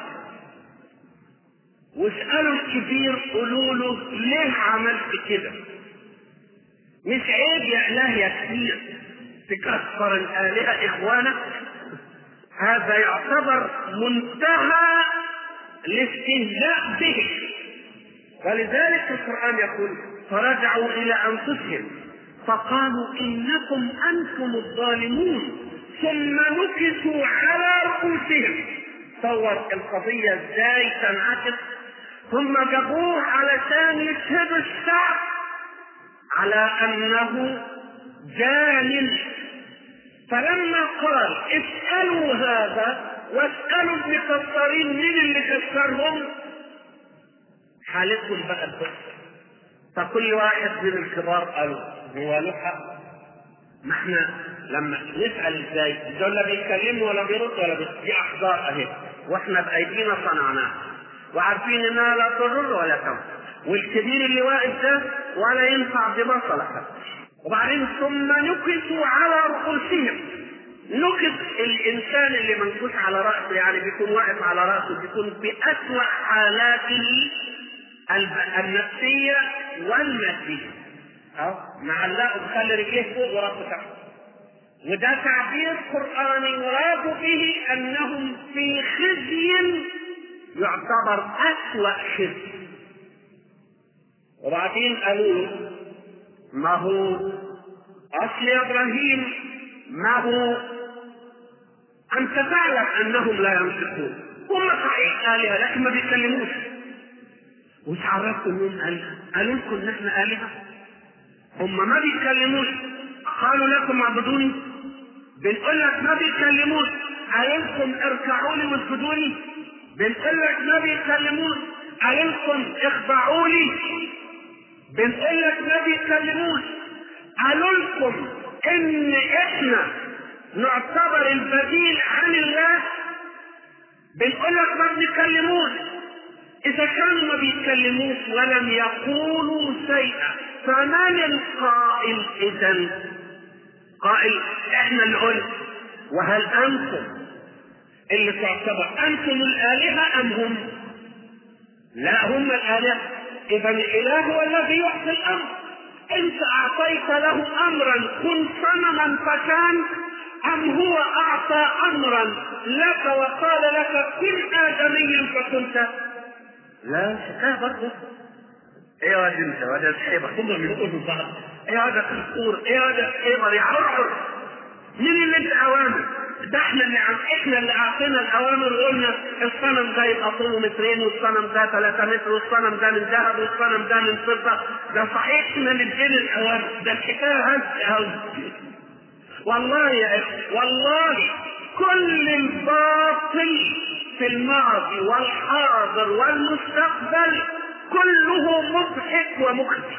واسألوا الكبير قولوا له ليه عملت كده مش عيب يا إله يا كبير تكسر الآلهة إخوانك هذا يعتبر منتهى الاستهزاء به ولذلك القرآن يقول فرجعوا إلى أنفسهم فقالوا إنكم أنتم الظالمون ثم نكسوا على رؤوسهم تصور القضية ازاي تنعكس ثم جابوه علشان يشهدوا الشعب على انه جاهل فلما قال اسألوا هذا واسألوا المكسرين مين اللي كسرهم حالتهم بقى البصر فكل واحد من الكبار قالوا هو له حق ما احنا لما نسال ازاي دول لا بيتكلموا ولا بيردوا ولا بيردوا دي احجار اهي واحنا بايدينا صنعناها وعارفين انها لا تضر ولا تنفع والكبير اللي واقف ده ولا ينفع ببصله حتى وبعدين ثم نكسوا على رؤوسهم نكس الانسان اللي منكوس على راسه يعني بيكون واقف على راسه بيكون في اسوأ حالاته النفسيه والماديه اهو معلقه بخلي رجليه فوق وراسه تحت وده تعبير قرآني يراد به أنهم في خزي يعتبر أسوأ شرك وبعدين قالوا له ما هو أصل إبراهيم ما هو أنت تعلم أنهم لا ينطقون هم صحيح آلهة لكن ما بيتكلموش وش عرفتم مين آلهة؟ قالوا لكم إن إحنا آلهة؟ هم ما بيتكلموش قالوا لكم اعبدوني بنقول لك ما بيتكلموش قال لكم اركعوا لي واسجدوا لي بنقول لك ما بيتكلموش قال لكم اخضعوا لي بنقول لك ما بيتكلموش قالوا لكم ان احنا نعتبر البديل عن الله بنقول لك ما بنتكلموش اذا كانوا ما بيتكلموش ولم يقولوا شيئا فمن القائل اذا قائل احنا اللي قلنا وهل انتم اللي تعتبر انتم الالهه ام هم لا هم الالهه اذا الاله هو الذي يعطي الامر انت اعطيت له امرا كن صنما فكان ام هو اعطى امرا لك وقال لك كن ادميا فكنت لا حكايه برضه ايه يا واد انت واد الحيبه هم بيقولوا بعض ايه يا واد الكسور ايه يا واد الحيبه يا عرعر مين اللي انت اوامر ده احنا اللي عم احنا اللي اعطينا الاوامر وقلنا الصنم ده يبقى طوله مترين والصنم ده 3 متر والصنم ده من ذهب والصنم ده من فضه ده صحيح احنا اللي ادينا الاوامر ده الحكايه هز اهو والله يا اخي والله كل الباطل في الماضي والحاضر والمستقبل كله مضحك ومخزي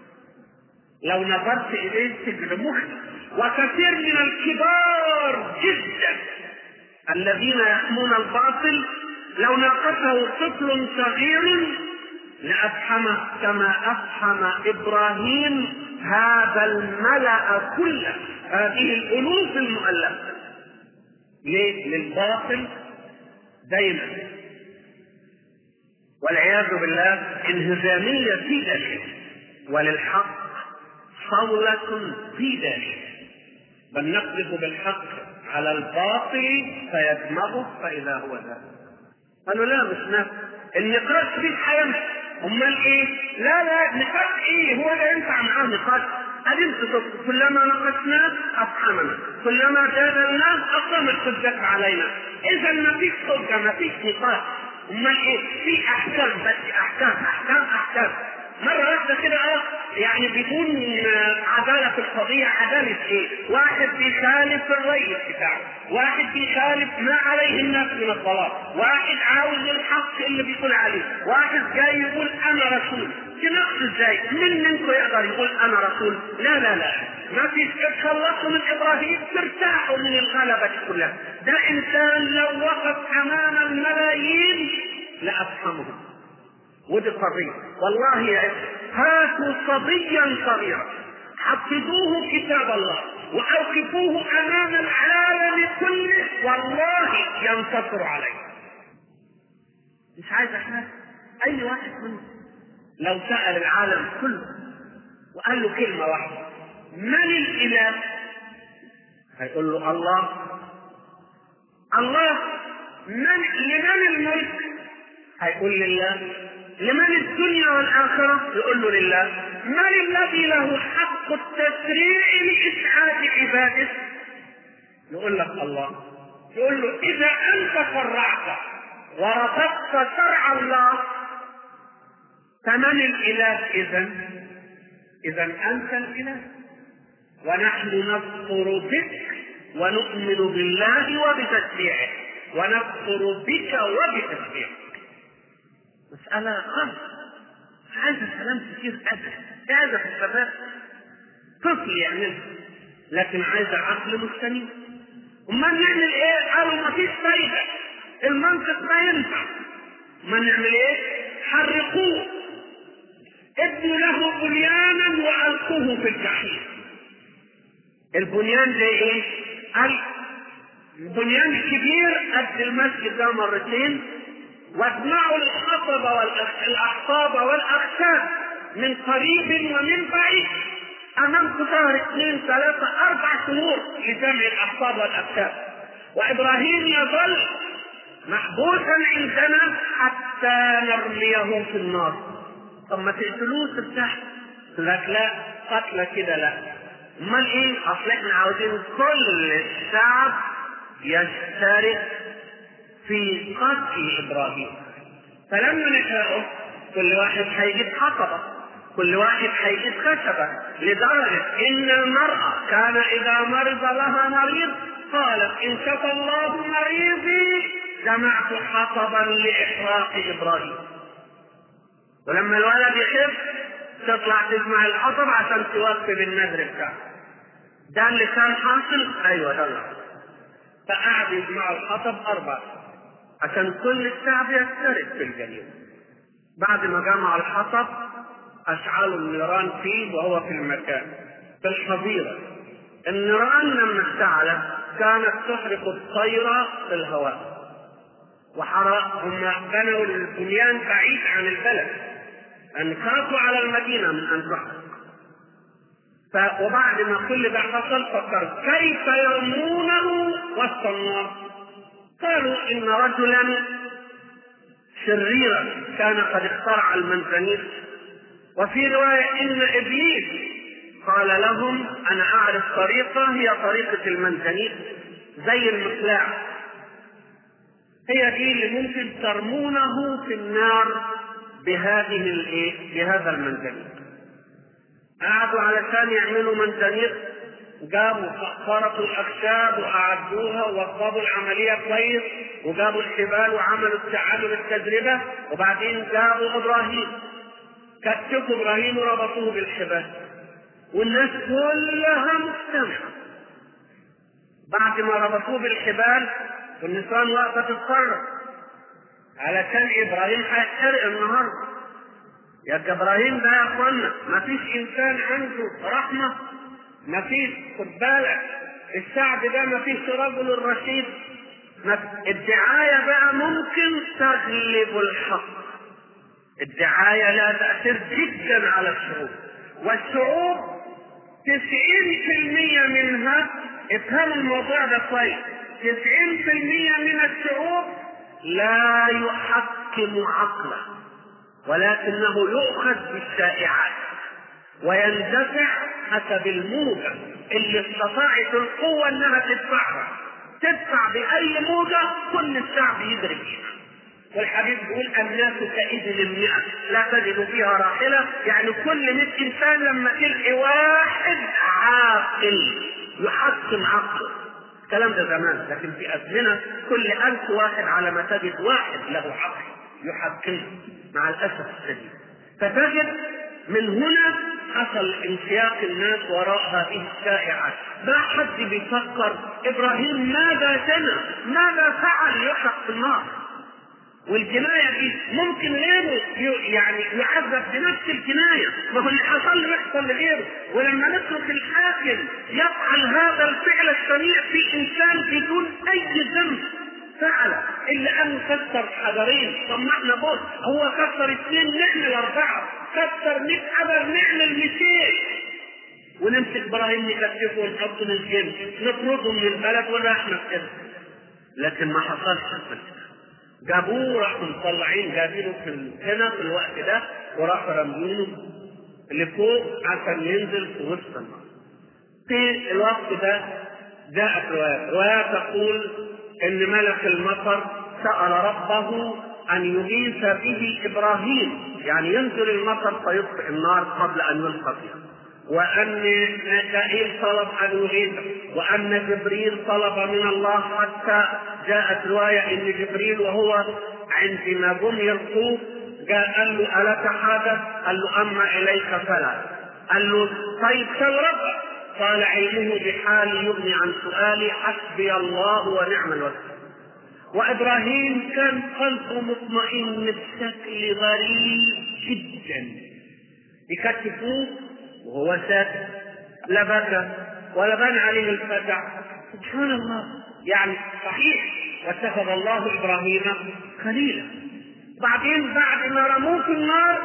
لو نظرت اليه تجد مخزي وكثير من الكبار جدا الذين يحمون الباطل لو ناقشه طفل صغير لأفحمه كما أفحم إبراهيم هذا الملأ كله هذه الألوف المؤلفة ليه؟ للباطل دايما والعياذ بالله انهزامية في ذلك وللحق صولة في ذلك بل نقذف بالحق على الباطل فيدمغه فإذا هو ذلك قالوا لا مش نفس النقاش فيه حيمشي امال ايه؟ لا لا نقاش ايه؟ هو ده ينفع معاه نقاش أدم كلما ناقشناه أفحمنا كلما جادلناه أقام الحجة علينا إذا ما فيش حجة ما فيش نقاش أمال إيه؟ في أحكام بس أحكام أحكام أحكام مرة واحدة كده اه يعني بدون عدالة في القضية عدالة ايه؟ واحد بيخالف الرئيس بتاعه، واحد بيخالف ما عليه الناس من الضلال، واحد عاوز الحق اللي بيقول عليه، واحد جاي يقول انا رسول، تناقش ازاي؟ مين منكم يقدر يقول انا رسول؟ لا لا لا ما فيش تخلصوا من ابراهيم ترتاحوا من الغلبة دي كلها، ده انسان لو وقف امام الملايين لافهمهم ودي قضية والله يا إخوة هاتوا صبيا صغيرا حفظوه كتاب الله وأوقفوه أمام العالم كله والله ينتصر عليه مش عايز احنا أي واحد منهم لو سأل العالم كله وقال له كلمة واحدة من الإله؟ هيقول له الله الله من لمن الملك؟ هيقول لله لمن الدنيا والآخرة؟ يقول له لله من الذي له حق التشريع لإسعاد عباده؟ يقول لك الله يقول له إذا أنت شرعت ورفضت شرع الله فمن الإله إذا؟ إذا أنت الإله ونحن نكفر بك ونؤمن بالله وبتشريعه ونكفر بك وبتشريعك مسألة خمس عايزة كلام كتير أدب هذا في الشباب طفل يعملها لكن عايزة عقل مستنير أمال نعمل إيه؟ قالوا ما فيش فايدة المنطق ما ينفع ما نعمل إيه؟ حرقوه ابنوا له بنيانا وألقوه في الجحيم البنيان زي إيه؟ قال البنيان الكبير قد المسجد ده مرتين واجمعوا الحطب والاحطاب والاخشاب من قريب ومن بعيد امامكم شهر اثنين ثلاثة اربع شهور لجمع الاحطاب والاخشاب وابراهيم يظل محبوسا عندنا حتى نرميه في النار طب ما تقتلوه ترتاح لك لا قتل كده لا امال ايه اصل احنا عاوزين كل الشعب يشترك في قتل ابراهيم فلما نحرقه كل واحد هيجيب حطبه كل واحد هيجيب خشبه لدرجه ان المراه كان اذا مرض لها مريض قالت ان شفى الله مريضي جمعت حطبا لاحراق ابراهيم ولما الولد يخف تطلع تجمع الحطب عشان توفي بالنذر بتاعه ده اللي كان حاصل ايوه ده اللي حاصل فقعدوا يجمعوا الحطب اربع عشان كل الشعب يشترك في الجريمه بعد ما جمعوا الحطب اشعلوا النيران فيه وهو في المكان في الحظيره النيران لما اشتعلت كانت تحرق الطير في الهواء وحرق هم بنوا البنيان بعيد عن البلد أن خافوا على المدينة من أن تحرق ف... وبعد ما كل ده حصل فكروا كيف يرمونه وسط النار قالوا إن رجلا شريرا كان قد اخترع المنجنيق وفي رواية إن إبليس قال لهم أنا أعرف طريقة هي طريقة المنجنيق زي المقلاع هي دي اللي ممكن ترمونه في النار بهذه الايه؟ بهذا المنجنيق. قعدوا علشان يعملوا منجنيق جابوا خرطوا الاخشاب واعدوها ووضبوا العمليه كويس وجابوا الحبال وعملوا التعامل التجربه وبعدين جابوا ابراهيم كتفوا ابراهيم وربطوه بالحبال والناس كلها مجتمعه بعد ما ربطوه بالحبال والنسوان واقفه تتفرج علشان ابراهيم هيحترق النهارده يا ابراهيم ده يا اخوانا ما فيش انسان عنده رحمه ما فيش خد بالك الشعب ده ما فيش رجل رشيد الدعاية بقى ممكن تغلب الحق الدعاية لها تأثير جدا على الشعوب والشعوب تسعين في المية منها افهموا الموضوع ده كويس تسعين في المية من الشعوب لا يحكم عقله ولكنه يؤخذ بالشائعات ويندفع حسب الموجة اللي استطاعت القوة انها تدفعها تدفع بأي موجة كل الشعب يدرك فيها والحديث بيقول الناس كإبل المئة لا تجد فيها راحلة يعني كل 100 إنسان لما تلقي واحد عاقل يحكم عقله الكلام ده زمان لكن في أزمنة كل ألف واحد على ما تجد واحد له عقل يحكمه مع الأسف الشديد فتجد من هنا حصل انسياق الناس وراء هذه الشائعات ما حد بيفكر ابراهيم ماذا سنى ماذا فعل يحرق في النار والجناية دي ممكن غيره يعني يعذب بنفس الجناية ما هو اللي حصل له يحصل لغيره ولما نترك الحاكم يفعل هذا الفعل الشنيع في إنسان بدون أي ذنب فعل إلا أن كسر حجرين طب ما احنا بص هو كسر اثنين نعمل أربعة كسر 100 حجر نعمل 200 ونمسك ابراهيم نكتفه ونحطه للجن نطرده من البلد ونروح نفسنا لكن ما حصلش كده جابوه راحوا مطلعين جايبينه في هنا في الوقت ده وراحوا رميينه لفوق عشان ينزل في وسط النار. في الوقت ده جاءت رواية، رواية تقول إن ملك المطر سأل ربه أن يغيث به إبراهيم، يعني ينزل المطر فيطفئ النار قبل أن يلقى فيها. وأن ميكائيل طلب أن يغيثه وأن جبريل طلب من الله حتى جاءت رواية أن جبريل وهو عندما جم يلقوه جاء قال له ألك حاجة؟ قال له أما إليك فلا قال له طيب سل ربك قال علمه بحالي يغني عن سؤالي حسبي الله ونعم الوكيل وابراهيم كان قلبه مطمئن بشكل غريب جدا يكتفوه وهو ساكت لا بكى ولا بان عليه الفزع سبحان الله يعني صحيح واتخذ الله ابراهيم خليلا بعدين بعد ما رموه في النار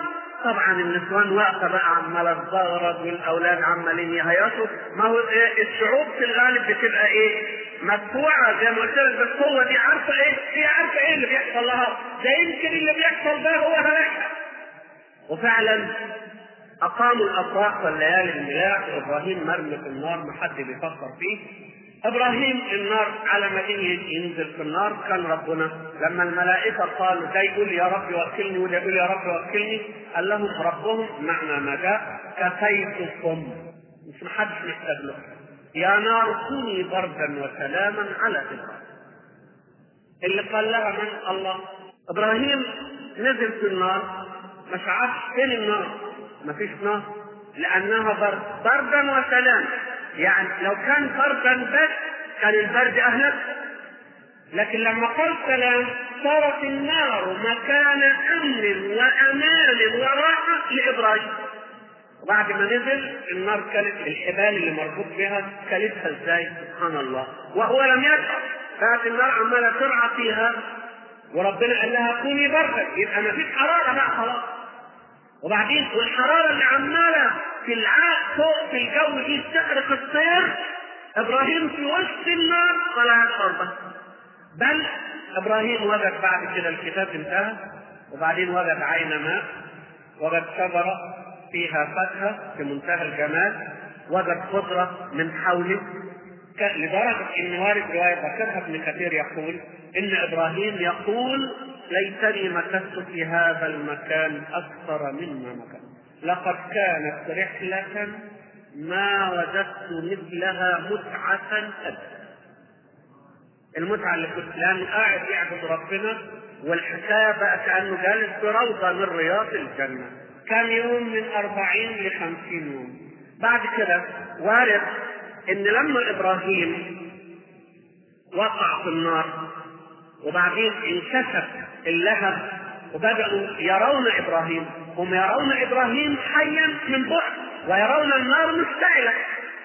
طبعا النسوان واقفه بقى عماله تزغرط والاولاد عمالين يهيصوا ما هو إيه الشعوب في الغالب بتبقى ايه مدفوعه زي ما قلت لك بس هو دي عارفه ايه هي عارفه ايه اللي بيحصل لها ده يمكن اللي بيحصل ده هو هلاكها وفعلا اقاموا الافراح والليالي الملاح وابراهيم مرمي في النار ما حد بيفكر فيه ابراهيم النار على ما ينزل في النار كان ربنا لما الملائكه قالوا ده يقول يا رب وكلني وده يقول يا رب وكلني قال لهم ربهم معنى ما جاء كفيتكم مش محدش محتاج له يا نار كوني بردا وسلاما على ابراهيم اللي قال لها من الله ابراهيم نزل في النار ما شعرش فين النار ما فيش نار لانها برد بردا وسلاما يعني لو كان بردا بس كان البرد اهلك لكن لما قال سلام صارت النار مكان امن وامان وراحه لابراهيم وبعد ما نزل النار كانت الحبال اللي مربوط بها كلتها ازاي سبحان الله وهو لم يشعر كانت النار عماله ترعى فيها وربنا قال لها كوني بردا يبقى ما فيش حراره بقى خلاص وبعدين والحراره اللي عماله في العاء فوق في الجو دي تحرق الطير ابراهيم في وسط النار طلع شربة بل ابراهيم وجد بعد كده الكتاب انتهى وبعدين وجد عين ماء وجد شجره فيها فاكهه في منتهى الجمال وجد خضره من حوله لدرجه ان وارد روايه ذكرها ابن كثير يقول ان ابراهيم يقول ليتني مكثت في هذا المكان اكثر مما مكثت لقد كانت رحلة ما وجدت مثلها متعة أبدا. المتعة اللي كنت لأنه قاعد يعبد ربنا والحكاية بقى كأنه جالس في روضة من رياض الجنة. كان يوم من أربعين لخمسين يوم. بعد كده وارد إن لما إبراهيم وقع في النار وبعدين انكشف اللهب وبدأوا يرون إبراهيم هم يرون ابراهيم حيا من بعد ويرون النار مشتعله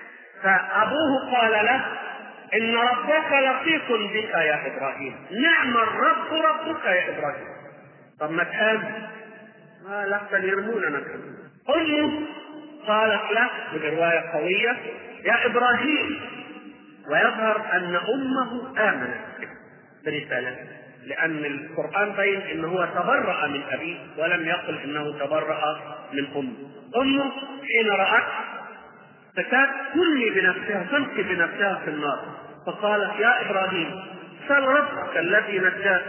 فابوه قال له ان ربك لطيف بك يا ابراهيم نعم الرب ربك يا ابراهيم طب ما تهاب ما لحسن يرموننا كمان امه قالت له بروايه قويه يا ابراهيم ويظهر ان امه امنت برسالته لأن القرآن بين إن هو تبرأ من أبيه ولم يقل إنه تبرأ من أمه. أمه حين رأت فتاة تلمي بنفسها تلقي بنفسها في النار فقالت يا إبراهيم سل ربك الذي نجاك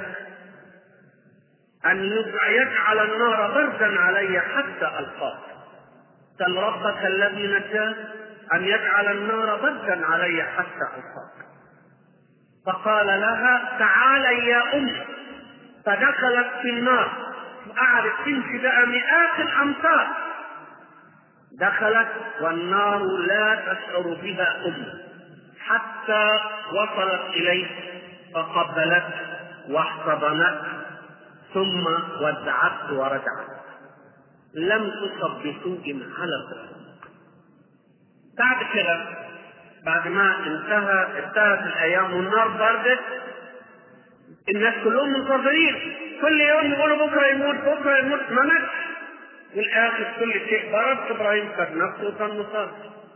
أن يجعل النار بردا علي حتى ألقاك سل ربك الذي نجاك أن يجعل النار بردا علي حتى ألقاك فقال لها تعالي يا أم فدخلت في النار وقعدت تمشي بقى مئات الأمتار دخلت والنار لا تشعر بها أم حتى وصلت إليه فقبلت واحتضنت ثم ودعته ورجعت لم تصب بسوء على الأخرى بعد كده بعد ما انتهى انتهت الايام والنار بردت الناس كلهم منتظرين كل يوم يقولوا بكره يموت بكره يموت ما مات والاخر كل شيء برد ابراهيم خد نفسه وكان مصاب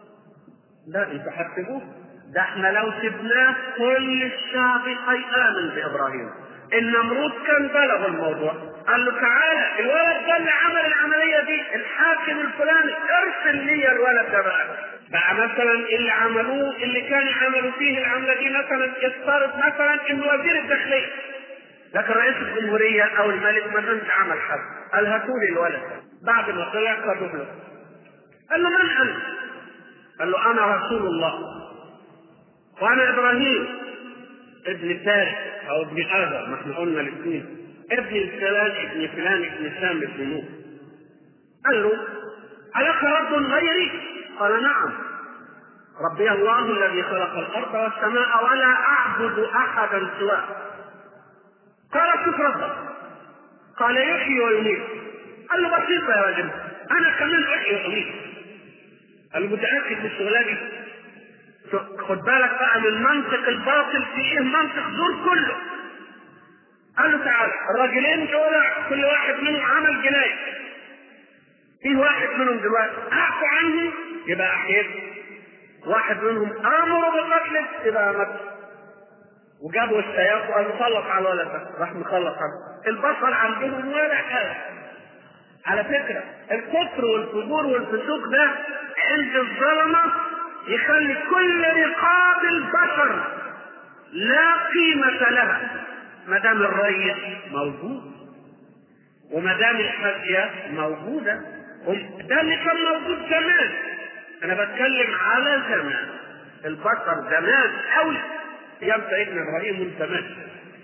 لا انتوا حسبوه ده احنا لو سبناه كل الشعب هيآمن بابراهيم النمرود كان بلغ الموضوع قال له تعالى الولد ده اللي عمل العمليه دي الحاكم الفلاني ارسل لي الولد ده بقى بقى مثلا اللي عملوه اللي كانوا عملوا فيه العمله دي مثلا يفترض مثلا ان وزير الداخليه لكن رئيس الجمهوريه او الملك ما كانش عمل حاجه قال هاتوا لي الولد بعد ما طلع خدوه له قال له من انت؟ قال له انا رسول الله وانا ابراهيم ابن فارس او ابن ادم ما احنا قلنا الاثنين ابن الفلان ابن فلان ابن سام ابن نوح قال له ألك رب غيري؟ قال نعم ربي الله الذي خلق الأرض والسماء ولا أعبد أحدا سواه قال شوف ربك قال يحيي ويميت قال له بسيطة يا رجل أنا كمان أحيي وأميت قال له متأكد من الشغلانة خد بالك بقى من منطق الباطل في ايه منطق دول كله قال له تعالى الراجلين دول كل واحد منهم عمل جنايه في واحد منهم دلوقتي اعفو عنه يبقى احييت واحد منهم امر بقتله يبقى مات وجابوا السياف وقالوا سلط على الولد ده راح مخلص عنه البشر عندهم ولا حاجه على فكره الكفر والفجور والفسوق ده عند الظلمه يخلي كل رقاب البشر لا قيمه لها ما دام الريس موجود وما دام الحاشيه موجوده ده اللي كان موجود زمان انا بتكلم على زمان البشر زمان قوي ايام سيدنا ابراهيم وانت ماشي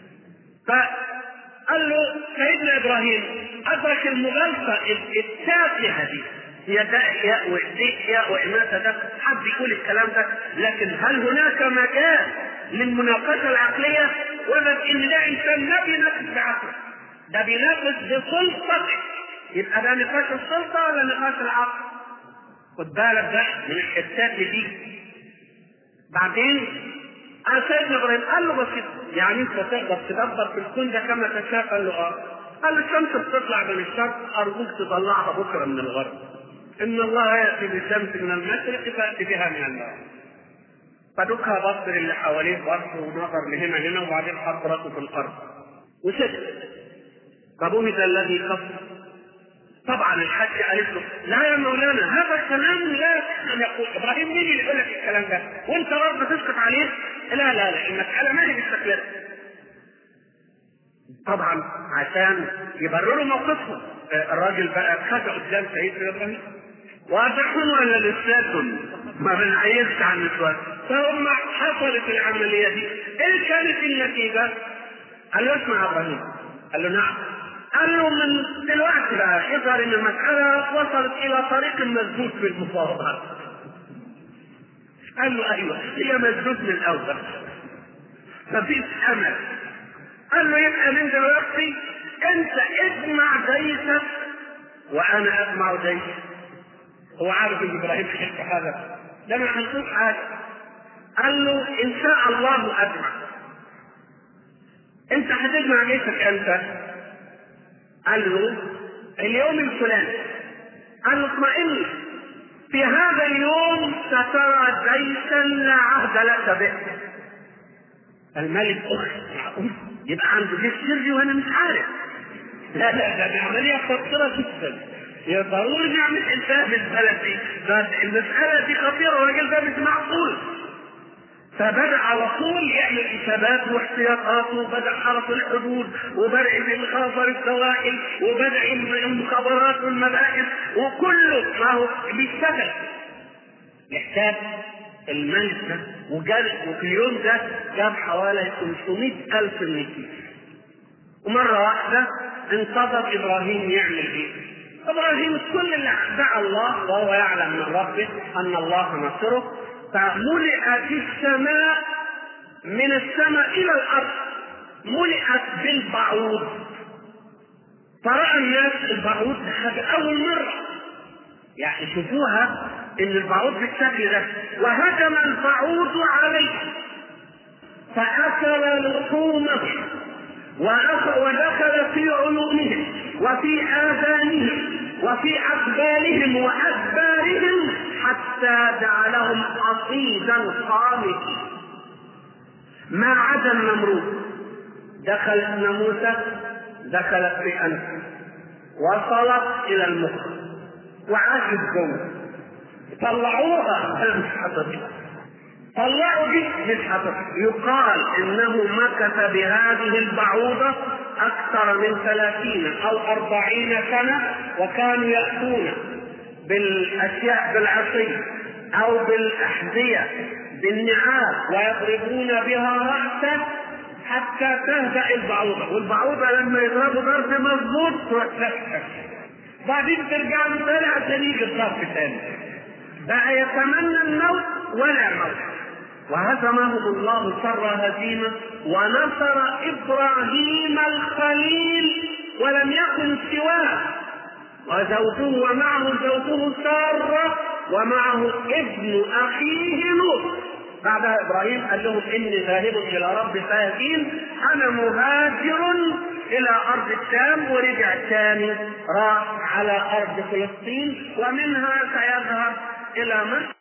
فقال له سيدنا ابراهيم ادرك المغالطه التافهه دي هي داء ياء وإحداء ياء وإماتة ده حد يقول الكلام ده لكن هل هناك مجال للمناقشة العقلية ولا إن ده إنسان ما بيناقش بعقله ده بيناقش بسلطته يبقى ده نقاش السلطة ولا نقاش العقل؟ خد بالك بقى من الحتات دي بعدين قال سيدنا ابراهيم قال له بس يعني انت تقدر تدبر في الكون ده كما تشاء قال له اه قال له الشمس بتطلع من الشرق ارجوك تطلعها بكره من الغرب ان الله ياتي بالشمس من المشرق فاتي بها من المغرب فدكها بصر اللي حواليه بص ونظر لهنا هنا وبعدين حط راسه في الارض وسكت فبهت الذي كفر طبعا الحاج قالت له لا يا مولانا هذا الكلام لا أن يقول ابراهيم مين اللي يقول لك الكلام ده وانت رب تسكت عليه لا لا لا المساله ما هي بالشكل ده طبعا عشان يبرروا موقفهم الراجل بقى خد قدام سيدنا ابراهيم وأتحكم ولا لساتهم ما بنعيش عن النسوان فهم حصلت العملية دي ايه كانت النتيجة؟ قال له اسمع يا ابراهيم قال له نعم قال له من دلوقتي بقى يظهر ان المسألة وصلت الى طريق مسدود في المفاوضات قال له ايوه هي مسدود من الاول مفيش امل قال له يبقى من دلوقتي انت اجمع جيشك وانا اجمع جيشي هو عارف ان ابراهيم يحب هذا ده ما عندوش حاجه قال له ان شاء الله اجمع انت هتجمع جيشك امتى؟ قال له اليوم الفلاني قال له اطمئن في هذا اليوم سترى جيشا لا عهد لك به الملك اخ معقول يبقى عنده جيش سري وانا مش عارف لا لا ده دي عمليه خطيره جدا يا ضروري نعمل حساب البلد دي بس المساله دي خطيره الراجل ده مش معقول فبدا على طول يعمل حسابات واحتياطات وبدا حرس الحدود وبدا بالخبر الدوائر وبدا المخابرات والمباحث وكله ما هو بيشتغل يحتاج الملك ده وجاب وفي اليوم ده جاب حوالي 500 ألف من الجيش ومرة واحدة انتظر إبراهيم يعمل إيه؟ إبراهيم كل اللي دعا الله وهو يعلم من ربه أن الله نصره فملئت السماء من السماء إلى الأرض ملئت بالبعوض فرأى الناس البعوض هذا أول مرة يعني شوفوها ان البعوض بالشكل ده وهجم البعوض عليه فاكل لحومه ودخل في عيونهم وفي اذانهم وفي اقبالهم وادبارهم حتى جعلهم اصيدا خامسا ما عدا النمرود دخلت ناموسه دخلت في انف وصلت الى المخ وعاشت جوه طلعوها مش حصل طلعوا دي مش حصل يقال انه مكث بهذه البعوضة اكثر من ثلاثين او اربعين سنة وكانوا يأتون بالاشياء بالعصي او بالاحذية بالنعال ويضربون بها رأسه حتى تهدأ البعوضة والبعوضة لما يضربوا ضرب مظبوط تروح بعدين ترجع له تاني عشان يجي الضرب تاني بقى يتمنى الموت ولا موت وهزمهم الله شر هزيمة ونصر إبراهيم الخليل ولم يكن سواه وزوجه ومعه زوجه سارة ومعه ابن أخيه لوط بعدها إبراهيم قال لهم إني ذاهب إلى رب سيهدين أنا مهاجر الى ارض الشام ورجع تاني راح على ارض فلسطين ومنها سيذهب الى مصر